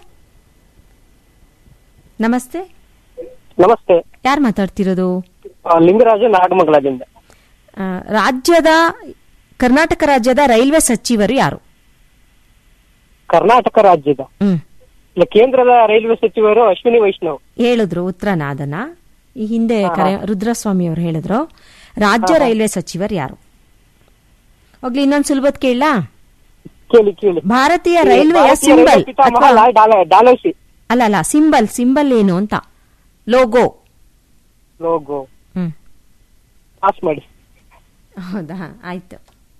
ನಮಸ್ತೆ ನಮಸ್ತೆ ಯಾರು ಮಾತಾಡ್ತಿರೋದು ಆ, ಲಿಂಗರಾಜು ನಾಗಮಂಗಲದಿಂದ ಆ, ರಾಜ್ಯದ ಕರ್ನಾಟಕ ರಾಜ್ಯದ ರೈಲ್ವೆ ಸಚಿವರು ಯಾರು ಕರ್ನಾಟಕ ರಾಜ್ಯದ ಹ್ಮ್ ಇಲ್ಲ ಕೇಂದ್ರದ ರೈಲ್ವೆ ಸಚಿವರು ಅಶ್ವಿನಿ ವೈಷ್ಣವ್ ಹೇಳಿದ್ರು ಉತ್ತರನ ಅದನ್ನ ಈ ಹಿಂದೆ ಹಾ, ಕರೆ ಹಾ. ರುದ್ರಸ್ವಾಮಿ ಅವರು ಹೇಳಿದ್ರು ರಾಜ್ಯ ಹಾ, ಹಾ. ರೈಲ್ವೆ ಸಚಿವರು ಯಾರು ಹೋಗ್ಲಿ ಇನ್ನೊಂದು ಸುಲಭದ ಕೇಳ ಕೇಳಿ ಕೇಳಿ ಭಾರತೀಯ ರೈಲ್ವೆಯ ಭಾರತೀಯ ಸಿಂಬಲ್ ರೈಲ್ವೆ ಪಿತಾಮಹ ಲಾಲ್ ಡಾಲ- ಡಾಲೌಸಿ ಅಲ್ಲ ಅಲ್ಲ ಸಿಂಬಲ್ ಸಿಂಬಲ್ ಏನು ಅಂತ ಲೋಗೋ ಲೋಗೋ ಹ್ಮ್ ಪಾಸ್ ಮಾಡಿ ಹೌದಾ ಆಯ್ತು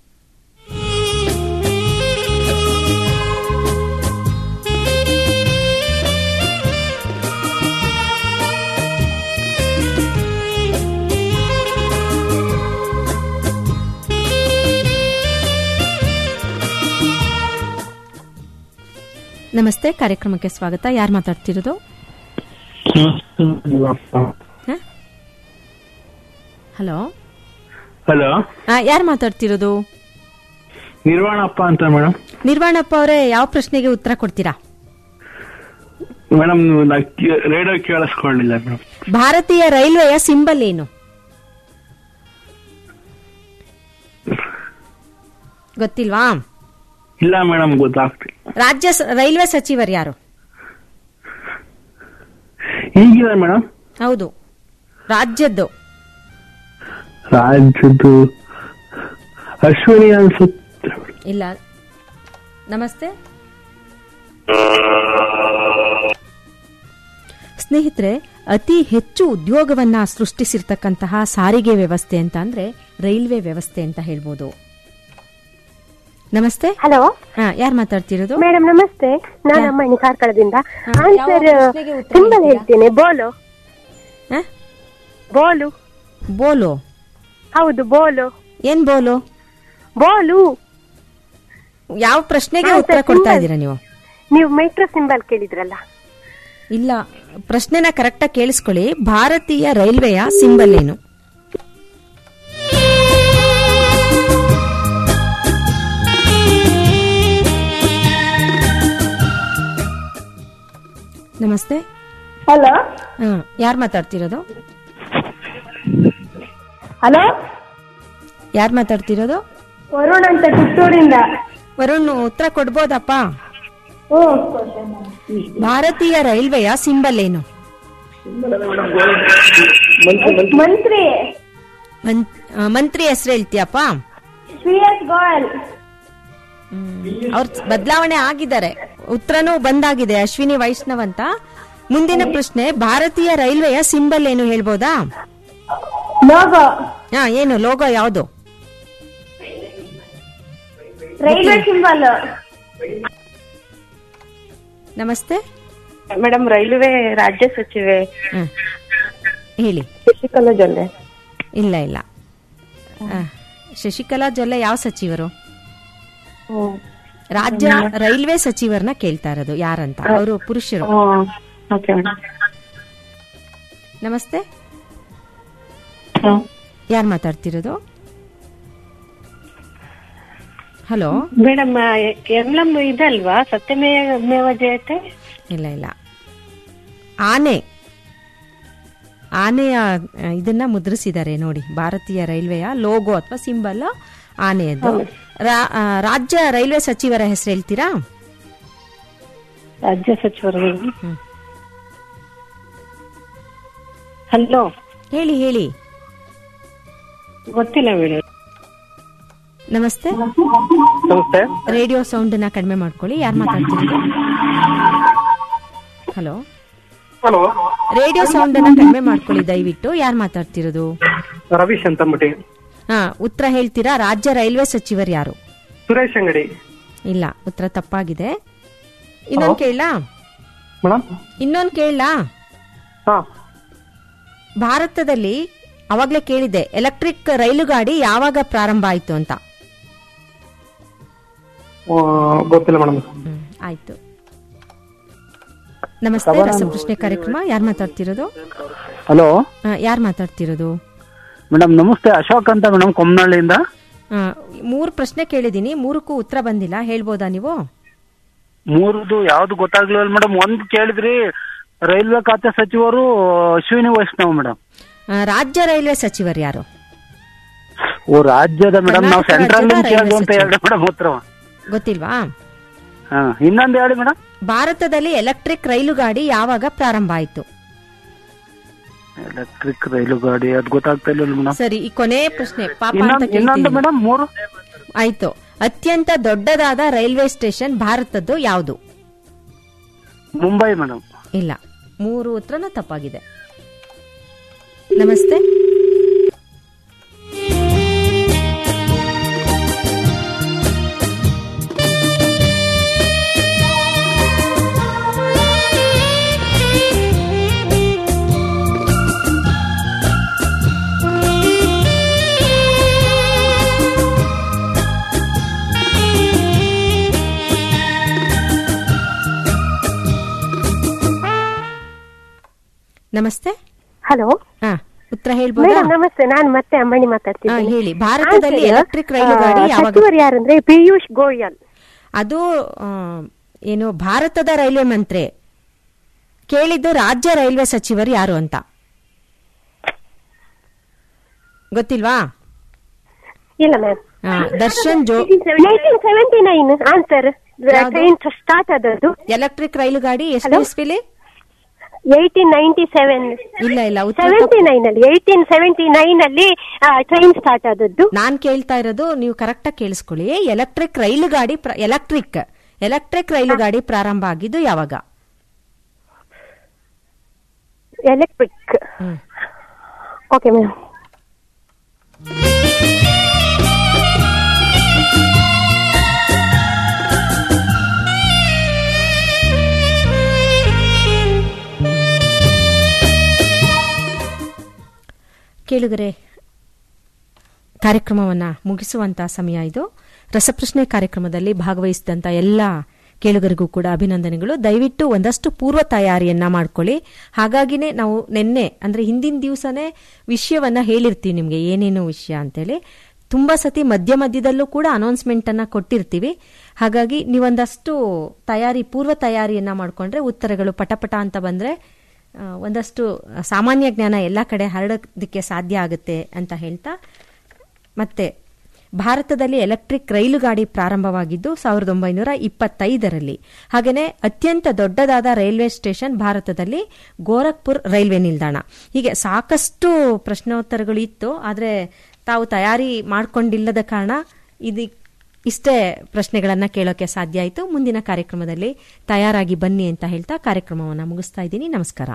ನಮಸ್ತೆ ಕಾರ್ಯಕ್ರಮಕ್ಕೆ ಸ್ವಾಗತ ಯಾರು ಮಾತಾಡ್ತಿರೋದು ಹಲೋ ಹಲೋ ಯಾರು ಮಾತಾಡ್ತಿರೋದು ನಿರ್ವಾಣಪ್ಪ ಅಂತ ಮೇಡಮ್ ನಿರ್ವಾಣಪ್ಪ ಅವರೇ ಯಾವ ಪ್ರಶ್ನೆಗೆ ಉತ್ತರ ಕೊಡ್ತೀರಾ ಮೇಡಮ್ ರೇಡಿಯೋ ಕೇಳಿಸ್ಕೊಳ್ಳಿಲ್ಲ ಮೇಡಮ್ ಭಾರತೀಯ ರೈಲ್ವೆಯ ಸಿಂಬಲ್ ಏನು ಗೊತ್ತಿಲ್ವಾ ಇಲ್ಲ ಮೇಡಮ್ ಗೊತ್ತಾಗ್ತಿಲ್ಲ ರಾಜ್ಯ ಸ- ರೈಲ್ವೆ ಸಚಿವರು ಯಾರು ಈಗಿಲ್ಲ ಮೇಡಮ್ ಹೌದು ರಾಜ್ಯದ್ದು ರಾಜ್ಯದ್ದು ಅಶ್ವಿನಿ ಅನ್ಸುತ್ತೆ ಇಲ್ಲ ನಮಸ್ತೆ ಸ್ನೇಹಿತರೆ ಅತಿ ಹೆಚ್ಚು ಉದ್ಯೋಗವನ್ನ ಸೃಷ್ಟಿಸಿರ್ತಕ್ಕಂತಹ ಸಾರಿಗೆ ವ್ಯವಸ್ಥೆ ಅಂತ ಅಂದ್ರೆ ರೈಲ್ವೆ ವ್ಯವಸ್ಥೆ ಅಂತ ಹೇಳ್ಬೋದು ನಮಸ್ತೆ ಹಲೋ ಹಾ ಯಾರು ಮಾತಾಡ್ತಿರೋದು ಮೇಡಮ್ ನಮಸ್ತೆ ನಾನು ಅಮ್ಮಣ್ಣಿ ಕಾರ್ಕಳದಿಂದ ಹಾ, ಯಾವ ಆನ್ಸರ್ ಪ್ರಶ್ನೆಗೆ ಉತ್ತರ ಸಿಂಬಲ್ ಹೇಳ್ತೀರಾ? ಹೇಳ್ತೇನೆ ಬೋಲು ಹಾ? ಬೋಲು ಬೋಲು ಹೌದು ಬೋಲು ಏನ್ ಬೋಲು ಬೋಲು ಯಾವ ಪ್ರಶ್ನೆಗೆ ಹಾ, ಉತ್ತರ ಸರ್, ಕೊಡ್ತಾ ಸಿಂಬಲ್. ಇದ್ದೀರಾ ನೀವು ನೀವು ಮೆಟ್ರೋ ಸಿಂಬಲ್ ಕೇಳಿದ್ರಲ್ಲ ಇಲ್ಲ ಪ್ರಶ್ನೆನ ಕರೆಕ್ಟಾಗಿ ಕೇಳಿಸ್ಕೊಳ್ಳಿ ಭಾರತೀಯ ರೈಲ್ವೆಯ ಸಿಂಬಲ್ ಏನು ನಮಸ್ತೆ ಹಲೋ ಯಾರು ಮಾತಾಡ್ತಿರೋದು ಹಲೋ ಯಾರು ಮಾತಾಡ್ತಿರೋದು ವರುಣ್ ಅಂತ ಪುತ್ತೂರಿಂದ ವರುಣ್ ಉತ್ತರ ಕೊಡ್ಬೋದಪ್ಪ ಹ್ಞೂ ಭಾರತೀಯ ರೈಲ್ವೆಯ ಸಿಂಬಲ್ ಏನು ಮಂತ್ರಿ ಮನ್- ಆ, ಮಂತ್ರಿ ಹೆಸರು ಹೇಳ್ತೀಯಪ್ಪ ಶ್ರೀ ಎಸ್ ಗೋಯಲ್ ಅವ್ರ ಬದಲಾವಣೆ ಆಗಿದ್ದಾರೆ ಉತ್ತರನೂ ಬಂದಾಗಿದೆ ಅಶ್ವಿನಿ ವೈಷ್ಣವ್ ಅಂತ ಮುಂದಿನ ಪ್ರಶ್ನೆ ಭಾರತೀಯ ರೈಲ್ವೆಯ ಸಿಂಬಲ್ ಏನು ಹೇಳ್ಬೋದಾ ಲೋಗೋ ಹಾ ಏನು ಲೋಗೋ ಯಾವುದು ರೈಲ್ವೆ ಸಿಂಬಲ್ ನಮಸ್ತೆ ಮೇಡಮ್ ರೈಲ್ವೆ ರಾಜ್ಯ ಸಚಿವೆ ಹ್ಮ್. ಹೇಳಿ ಶಶಿಕಲಾ ಜೊಲ್ಲೆ ಇಲ್ಲ ಇಲ್ಲ ಆ, ಶಶಿಕಲಾ ಜೊಲ್ಲೆ ಯಾವ ಸಚಿವರು ರಾಜ್ಯ ರೈಲ್ವೆ ಸಚಿವರನ್ನ ಕೇಳ್ತಾ ಇರೋದು ಯಾರಂತ ಅವರು ಪುರುಷರು ಓಕೆ ಮೇಡಮ್ ನಮಸ್ತೆ ಯಾರು ಮಾತಾಡ್ತಿರೋದು ಹಲೋ ಮೇಡಮ್ ಎಮ್ಲಂ ಇದಲ್ವಾ ಸತ್ಯಮೇವ ಮೇವ ಜಯತೆ ಇಲ್ಲ ಇಲ್ಲ ಆನೆ ಆನೆಯ ಆ, ಇದನ್ನ ಮುದ್ರಿಸಿದ್ದಾರೆ ನೋಡಿ ಭಾರತೀಯ ರೈಲ್ವೆಯ ಲೋಗೋ ಅಥವಾ ಸಿಂಬಲ್ ಆನೆಯದ್ದು ರಾ- ಆ, ರಾಜ್ಯ ರೈಲ್ವೆ ಸಚಿವರ ಹೆಸರು ಹೇಳ್ತೀರಾ ರಾಜ್ಯ ಸಚಿವರು ಹಲೋ ಹೇಳಿ ಹೇಳಿ ಗೊತ್ತಿಲ್ಲ ಮೇಡಮ್ ನಮಸ್ತೆ ನಮಸ್ತೆ ರೇಡಿಯೋ ಸೌಂಡ್ ನ ಕಡಿಮೆ ಮಾಡ್ಕೊಳ್ಳಿ ಯಾರು ಮಾತಾಡ್ತಿರೋದು ಹಲೋ ಹಲೋ ರೇಡಿಯೋ ಸೌಂಡ್ ಅನ್ನ ಕಡಿಮೆ ಮಾಡ್ಕೊಳ್ಳಿ ದಯವಿಟ್ಟು ಯಾರು ಮಾತಾಡ್ತಿರೋದು ರವೀಶ್ ಅಂತಂಬಿಟ್ಟು ಹಾ ಉತ್ತರ ಹೇಳ್ತೀರಾ ರಾಜ್ಯ ರೈಲ್ವೆ ಸಚಿವರು ಯಾರು ಸುರೇಶ್ ಅಂಗಡಿ ಇಲ್ಲ ಉತ್ತರ ತಪ್ಪಾಗಿದೆ ಇನ್ನೊಂದು ಕೇಳಲಾ ಮೇಡಮ್ ಇನ್ನೊಂದು ಕೇಳಲಾ ಹಾ ಭಾರತದಲ್ಲಿ ಅವಾಗ್ಲೇ ಕೇಳಿದೆ ಎಲೆಕ್ಟ್ರಿಕ್ ರೈಲು ಗಾಡಿ ಯಾವಾಗ ಪ್ರಾರಂಭ ಆಯ್ತು ಅಂತ ಆ, ಗೊತ್ತಿಲ್ಲ ಮೇಡಮ್ ಆಯ್ತು ನಮಸ್ತೆ ರಸಪ್ರಶ್ನೆ ಕಾರ್ಯಕ್ರಮ ಯಾರು ಮಾತಾಡ್ತಿರೋದು ಹಲೋ ಯಾರು ಮಾತಾಡ್ತಿರೋದು ಮೇಡಮ್ ನಮಸ್ತೆ ಅಶೋಕ್ ಅಂತ ಮೇಡಮ್ ಕೊಮ್ಮನಹಳ್ಳಿಯಿಂದ ಆ, ಮೂರು ಪ್ರಶ್ನೆ ಕೇಳಿದೀನಿ ಮೂರಕ್ಕೂ ಉತ್ತರ ಬಂದಿಲ್ಲ ಹೇಳ್ಬೋದಾ ನೀವು ಮೂರದು ಯಾವ್ದು ಗೊತ್ತಾಗ್ಲಿಲ್ಲ ಮೇಡಮ್ ಒಂದ್ ಕೇಳಿದ್ರಿ ರೈಲ್ವೆ ಖಾತೆ ಸಚಿವರು ಅಶ್ವಿನಿ ವೈಷ್ಣವ್ ಮೇಡಮ್ ಆ, ರಾಜ್ಯ ರೈಲ್ವೆ ಸಚಿವರು ಯಾರು ಓ ರಾಜ್ಯದ ಮೇಡಮ್ ನಾವು ಕರ್ನಾಟಕ ಸೆಂಟ್ರಲ್ ರಾಜ್ಯದ ಕೇಳಿದ್ವು ಅಂತ ರೈಲ್ವೆ ಹೇಳಿ ಮೇಡಮ್ ಉತ್ತರ ಗೊತ್ತಿಲ್ವಾ ಹಾ ಇನ್ನೊಂದು ಹೇಳಿ ಮೇಡಮ್ ಭಾರತದಲ್ಲಿ ಎಲೆಕ್ಟ್ರಿಕ್ ರೈಲು ಗಾಡಿ ಯಾವಾಗ ಪ್ರಾರಂಭ ಆಯ್ತು ಎಲೆಕ್ಟ್ರಿಕ್ ರೈಲು ಗಾಡಿ ಅದ್ ಗೊತ್ತಾಗ್ತಾ ಇಲ್ಲ ಮೇಡಮ್ ಸರಿ ಈ ಕೊನೆ ಪ್ರಶ್ನೆ ಪಾಪ ಅಂತ ಇನ್ನೊಂದು ಇನ್ನೊಂದು ಕೇಳ್ತೀನಿ. ಮೇಡಮ್ ಮೂರು ಆಯ್ತು ಅತ್ಯಂತ ದೊಡ್ಡದಾದ ರೈಲ್ವೆ ಸ್ಟೇಷನ್ ಭಾರತದ್ದು ಯಾವುದು ಮುಂಬೈ ಮೇಡಮ್ ಇಲ್ಲ ಮೂರು ಉತ್ತರನ ತಪ್ಪಾಗಿದೆ ನಮಸ್ತೆ ನಮಸ್ತೆ ಹಲೋ ಹಾ ಉತ್ತರ ಹೇಳ್ಬೋದಾ ಮೇಡಮ್ ನಮಸ್ತೆ ನಾನು ಮತ್ತೆ ಅಮ್ಮಣಿ ಹಾ, ಮಾತಾಡ್ತಿದ್ದೀನಿ ಹೇಳಿ ಭಾರತದಲ್ಲಿ Answer, ಎಲೆಕ್ಟ್ರಿಕ್ ರೈಲು ಗಾಡಿ ಆ, ಯಾವಾಗ ಸಚಿವರು ಯಾರಂದ್ರೆ ಪಿಯೂಷ್ ಗೋಯಲ್ ಅದು ಆ, ಏನು ಭಾರತದ ರೈಲ್ವೆ ಮಂತ್ರಿ ಕೇಳಿದ್ದು ರಾಜ್ಯ ರೈಲ್ವೆ ಸಚಿವರು ಯಾರು ಅಂತ ಗೊತ್ತಿಲ್ವಾ ಇಲ್ಲ ಮ್ಯಾಮ್ ಆ, ದರ್ಶನ್ ಜೋ nineteen seventy nine answer train start ಆದದ್ದು ಎಲೆಕ್ಟ್ರಿಕ್ ರೈಲು ಗಾಡಿ ಎಷ್ಟು ಇಸ್ವಿಲಿ ಏಯ್ಟೀನ್ ನೈನ್ಟಿ ಸೆವೆನ್ ಇಲ್ಲ ಇಲ್ಲ ಉತ್ತರ ಸೆವೆಂಟಿ ನೈನ್ ಅಲ್ಲಿ ಏಯ್ಟೀನ್ ಸೆವೆಂಟಿ ನೈನ್ ಅಲ್ಲಿ ಟ್ರೈನ್ ಸ್ಟಾರ್ಟ್ ಆದದ್ದು ನಾನ್ ಕೇಳ್ತಾ ಇರೋದು ನೀವು ಕರೆಕ್ಟ್ ಆಗಿ ಕೇಳಿಸ್ಕೊಳ್ಳಿ ಎಲೆಕ್ಟ್ರಿಕ್ ರೈಲು ಗಾಡಿ ಎಲೆಕ್ಟ್ರಿಕ್ ಎಲೆಕ್ಟ್ರಿಕ್ ರೈಲು ಗಾಡಿ ಪ್ರಾರಂಭ ಆಗಿದ್ದು ಯಾವಾಗ ಎಲೆಕ್ಟ್ರಿಕ್ ಓಕೆ ಮ್ಯಾಮ್ ಕೇಳುಗರೆ ಕಾರ್ಯಕ್ರಮವನ್ನ ಮುಗಿಸುವಂತ ಸಮಯ ಇದು ರಸಪ್ರಶ್ನೆ ಕಾರ್ಯಕ್ರಮದಲ್ಲಿ ಭಾಗವಹಿಸಿದಂತ ಎಲ್ಲ ಕೇಳುಗರಿಗೂ ಕೂಡ ಅಭಿನಂದನೆಗಳು ದಯವಿಟ್ಟು ಒಂದಷ್ಟು ಪೂರ್ವ ತಯಾರಿಯನ್ನ ಮಾಡ್ಕೊಳ್ಳಿ ಹಾಗಾಗಿನೇ ನಾವು ನಿನ್ನೆ ಅಂದ್ರೆ ಹಿಂದಿನ ದಿವಸನೇ ವಿಷಯವನ್ನ ಹೇಳಿರ್ತೀವಿ ನಿಮಗೆ ಏನೇನು ವಿಷಯ ಅಂತೇಳಿ ತುಂಬಾ ಸತಿ ಮಧ್ಯ ಮಧ್ಯದಲ್ಲೂ ಕೂಡ ಅನೌನ್ಸ್ಮೆಂಟ್ ಅನ್ನ ಕೊಟ್ಟಿರ್ತೀವಿ ಹಾಗಾಗಿ ನೀವೊಂದಷ್ಟು ತಯಾರಿ ಪೂರ್ವ ತಯಾರಿಯನ್ನ ಮಾಡ್ಕೊಂಡ್ರೆ ಉತ್ತರಗಳು ಪಟಪಟ ಅಂತ ಬಂದ್ರೆ ಆ, ಒಂದಷ್ಟು ಸಾಮಾನ್ಯ ಜ್ಞಾನ ಎಲ್ಲ ಕಡೆ ಹರಡೋದಕ್ಕೆ ಸಾಧ್ಯ ಆಗುತ್ತೆ ಅಂತ ಹೇಳ್ತಾ ಮತ್ತೆ ಭಾರತದಲ್ಲಿ ಎಲೆಕ್ಟ್ರಿಕ್ ರೈಲು ಗಾಡಿ ಪ್ರಾರಂಭವಾಗಿದ್ದು ಸಾವಿರದ ಒಂಬೈನೂರ ಇಪ್ಪತ್ತೈದರಲ್ಲಿ ಹಾಗೆಯೇ ಅತ್ಯಂತ ದೊಡ್ಡದಾದ ರೈಲ್ವೆ ಸ್ಟೇಷನ್ ಭಾರತದಲ್ಲಿ ಗೋರಖ್ಪುರ್ ರೈಲ್ವೆ ನಿಲ್ದಾಣ ಹೀಗೆ ಸಾಕಷ್ಟು ಪ್ರಶ್ನೋತ್ತರಗಳು ಇತ್ತು ಆದರೆ ತಾವು ತಯಾರಿ ಮಾಡಿಕೊಂಡಿಲ್ಲದ ಕಾರಣ ಇದು ಇಷ್ಟೇ ಪ್ರಶ್ನೆಗಳನ್ನ ಕೇಳೋಕೆ ಸಾಧ್ಯ ಆಯಿತು ಮುಂದಿನ ಕಾರ್ಯಕ್ರಮದಲ್ಲಿ ತಯಾರಾಗಿ ಬನ್ನಿ ಅಂತ ಹೇಳ್ತಾ ಕಾರ್ಯಕ್ರಮವನ್ನು ಮುಗಿಸ್ತಾ ಇದ್ದೀನಿ ನಮಸ್ಕಾರ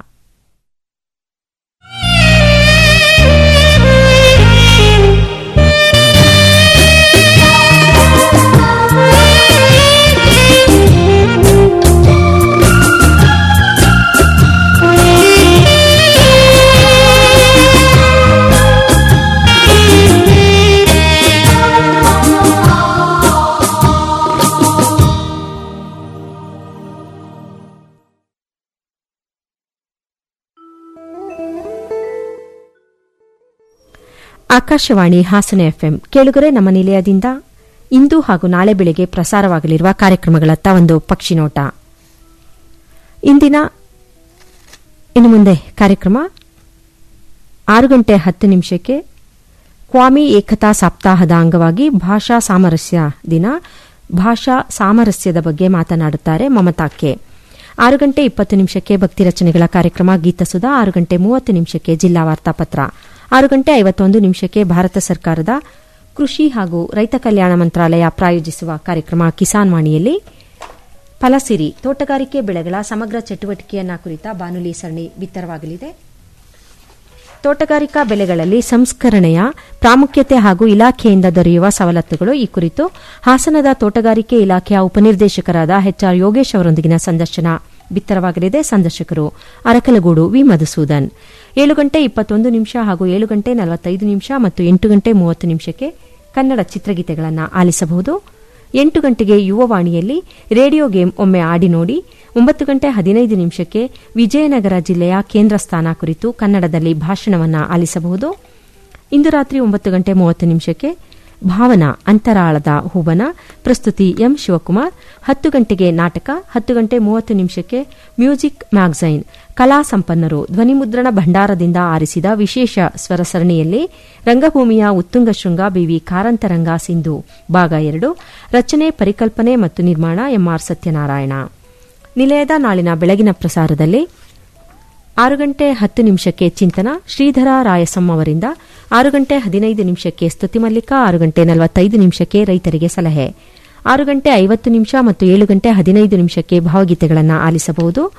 ಆಕಾಶವಾಣಿ ಹಾಸನ ಎಫ್ಎಂ ಕೇಳುಗರೆ ನಮ್ಮ ನಿಲಯದಿಂದ ಇಂದು ಹಾಗೂ ನಾಳೆ ಬೆಳಗ್ಗೆ ಪ್ರಸಾರವಾಗಲಿರುವ ಕಾರ್ಯಕ್ರಮಗಳತ್ತ ಒಂದು ಪಕ್ಷಿ ನೋಟ ಇಂದಿನ ಇನ್ನು ಮುಂದೆ ಕಾರ್ಯಕ್ರಮ ಆರು ಗಂಟೆ ಹತ್ತು ನಿಮಿಷಕ್ಕೆ ಕ್ವಾಮಿ ಏಕತಾ ಸಪ್ತಾಹದ ಅಂಗವಾಗಿ ಭಾಷಾ ಸಾಮರಸ್ಯ ದಿನ ಭಾಷಾ ಸಾಮರಸ್ಯದ ಬಗ್ಗೆ ಮಾತನಾಡುತ್ತಾರೆ ಮಮತಾಕ್ಕೆ ಆರು ಗಂಟೆ ಇಪ್ಪತ್ತು ನಿಮಿಷಕ್ಕೆ ಭಕ್ತಿ ರಚನೆಗಳ ಕಾರ್ಯಕ್ರಮ ಗೀತಸುಧಾ ಆರು ಗಂಟೆ ಮೂವತ್ತು ನಿಮಿಷಕ್ಕೆ ಜಿಲ್ಲಾ ವಾರ್ತಾಪತ್ರ ಆರು ಗಂಟೆ ಐವತ್ತೊಂದು ನಿಮಿಷಕ್ಕೆ ಭಾರತ ಸರ್ಕಾರದ ಕೃಷಿ ಹಾಗೂ ರೈತ ಕಲ್ಯಾಣ ಮಂತ್ರಾಲಯ ಪ್ರಾಯೋಜಿಸುವ ಕಾರ್ಯಕ್ರಮ ಕಿಸಾನ್ ವಾಣಿಯಲ್ಲಿ ಫಲಸಿರಿ ತೋಟಗಾರಿಕೆ ಬೆಳೆಗಳ ಸಮಗ್ರ ಚಟುವಟಿಕೆಯನ್ನ ಕುರಿತ ಬಾನುಲಿ ಸರಣಿ ಬಿತ್ತರವಾಗಲಿದೆ ತೋಟಗಾರಿಕಾ ಬೆಳೆಗಳಲ್ಲಿ ಸಂಸ್ಕರಣೆಯ ಪ್ರಾಮುಖ್ಯತೆ ಹಾಗೂ ಇಲಾಖೆಯಿಂದ ದೊರೆಯುವ ಸವಲತ್ತುಗಳು ಈ ಕುರಿತು ಹಾಸನದ ತೋಟಗಾರಿಕೆ ಇಲಾಖೆಯ ಉಪನಿರ್ದೇಶಕರಾದ ಎಚ್ಆರ್ ಯೋಗೇಶ್ ಅವರೊಂದಿಗಿನ ಸಂದರ್ಶನ ಬಿತ್ತರವಾಗಲಿದೆ ಸಂದರ್ಶಕರು ಅರಕಲಗೂಡು ವಿ ಮಧುಸೂದನ್ ಏಳು ಗಂಟೆ ಇಪ್ಪತ್ತೊಂದು ನಿಮಿಷ ಹಾಗೂ ಏಳು ಗಂಟೆ ನಲವತ್ತೈದು ನಿಮಿಷ ಮತ್ತು ಎಂಟು ಗಂಟೆ ಮೂವತ್ತು ನಿಮಿಷಕ್ಕೆ ಕನ್ನಡ ಚಿತ್ರಗೀತೆಗಳನ್ನು ಆಲಿಸಬಹುದು ಎಂಟು ಗಂಟೆಗೆ ಯುವವಾಣಿಯಲ್ಲಿ ರೇಡಿಯೋ ಗೇಮ್ ಒಮ್ಮೆ ಆಡಿ ನೋಡಿ ಒಂಬತ್ತು ಗಂಟೆ ಹದಿನೈದು ನಿಮಿಷಕ್ಕೆ ವಿಜಯನಗರ ಜಿಲ್ಲೆಯ ಕೇಂದ್ರ ಸ್ಥಾನ ಕುರಿತು ಕನ್ನಡದಲ್ಲಿ ಭಾಷಣವನ್ನು ಆಲಿಸಬಹುದು ಇಂದು ರಾತ್ರಿ ಒಂಬತ್ತು ಗಂಟೆ ಮೂವತ್ತು ನಿಮಿಷಕ್ಕೆ ಭಾವನಾ ಅಂತರಾಳದ ಹೂವನ ಪ್ರಸ್ತುತಿ ಎಂ ಶಿವಕುಮಾರ್ ಹತ್ತು ಗಂಟೆಗೆ ನಾಟಕ ಹತ್ತು ಗಂಟೆ ಮೂವತ್ತು ನಿಮಿಷಕ್ಕೆ ಮ್ಯೂಸಿಕ್ ಮ್ಯಾಗಝೈನ್ ಕಲಾ ಸಂಪನ್ನರು ಧ್ವನಿಮುದ್ರಣ ಭಂಡಾರದಿಂದ ಆರಿಸಿದ ವಿಶೇಷ ಸ್ವರ ಸರಣಿಯಲ್ಲಿ ರಂಗಭೂಮಿಯ ಉತ್ತುಂಗ ಶೃಂಗ ಬಿವಿ ಕಾರಂತರಂಗ ಸಿಂಧು ಭಾಗ ಎರಡು ರಚನೆ ಪರಿಕಲ್ಪನೆ ಮತ್ತು ನಿರ್ಮಾಣ ಎಂಆರ್ ಸತ್ಯನಾರಾಯಣ ನಿಲಯದ ನಾಳಿನ ಬೆಳಗಿನ ಪ್ರಸಾರದಲ್ಲಿ ಆರು ಗಂಟೆ ಹತ್ತು ನಿಮಿಷಕ್ಕೆ ಚಿಂತನ ಶ್ರೀಧರ ರಾಯಸಂ ಅವರಿಂದ ಆರು ಗಂಟೆ ಹದಿನೈದು ನಿಮಿಷಕ್ಕೆ ಸ್ತುತಿ ಮಲ್ಲಿಕ ಆರು ಗಂಟೆ ನಲವತ್ತೈದು ನಿಮಿಷಕ್ಕೆ ರೈತರಿಗೆ ಸಲಹೆ ಆರು ಗಂಟೆ ಐವತ್ತು ನಿಮಿಷ ಮತ್ತು ಏಳು ಗಂಟೆ ಹದಿನೈದು ನಿಮಿಷಕ್ಕೆ ಭಾವಗೀತೆಗಳನ್ನು ಆಲಿಸಬಹುದು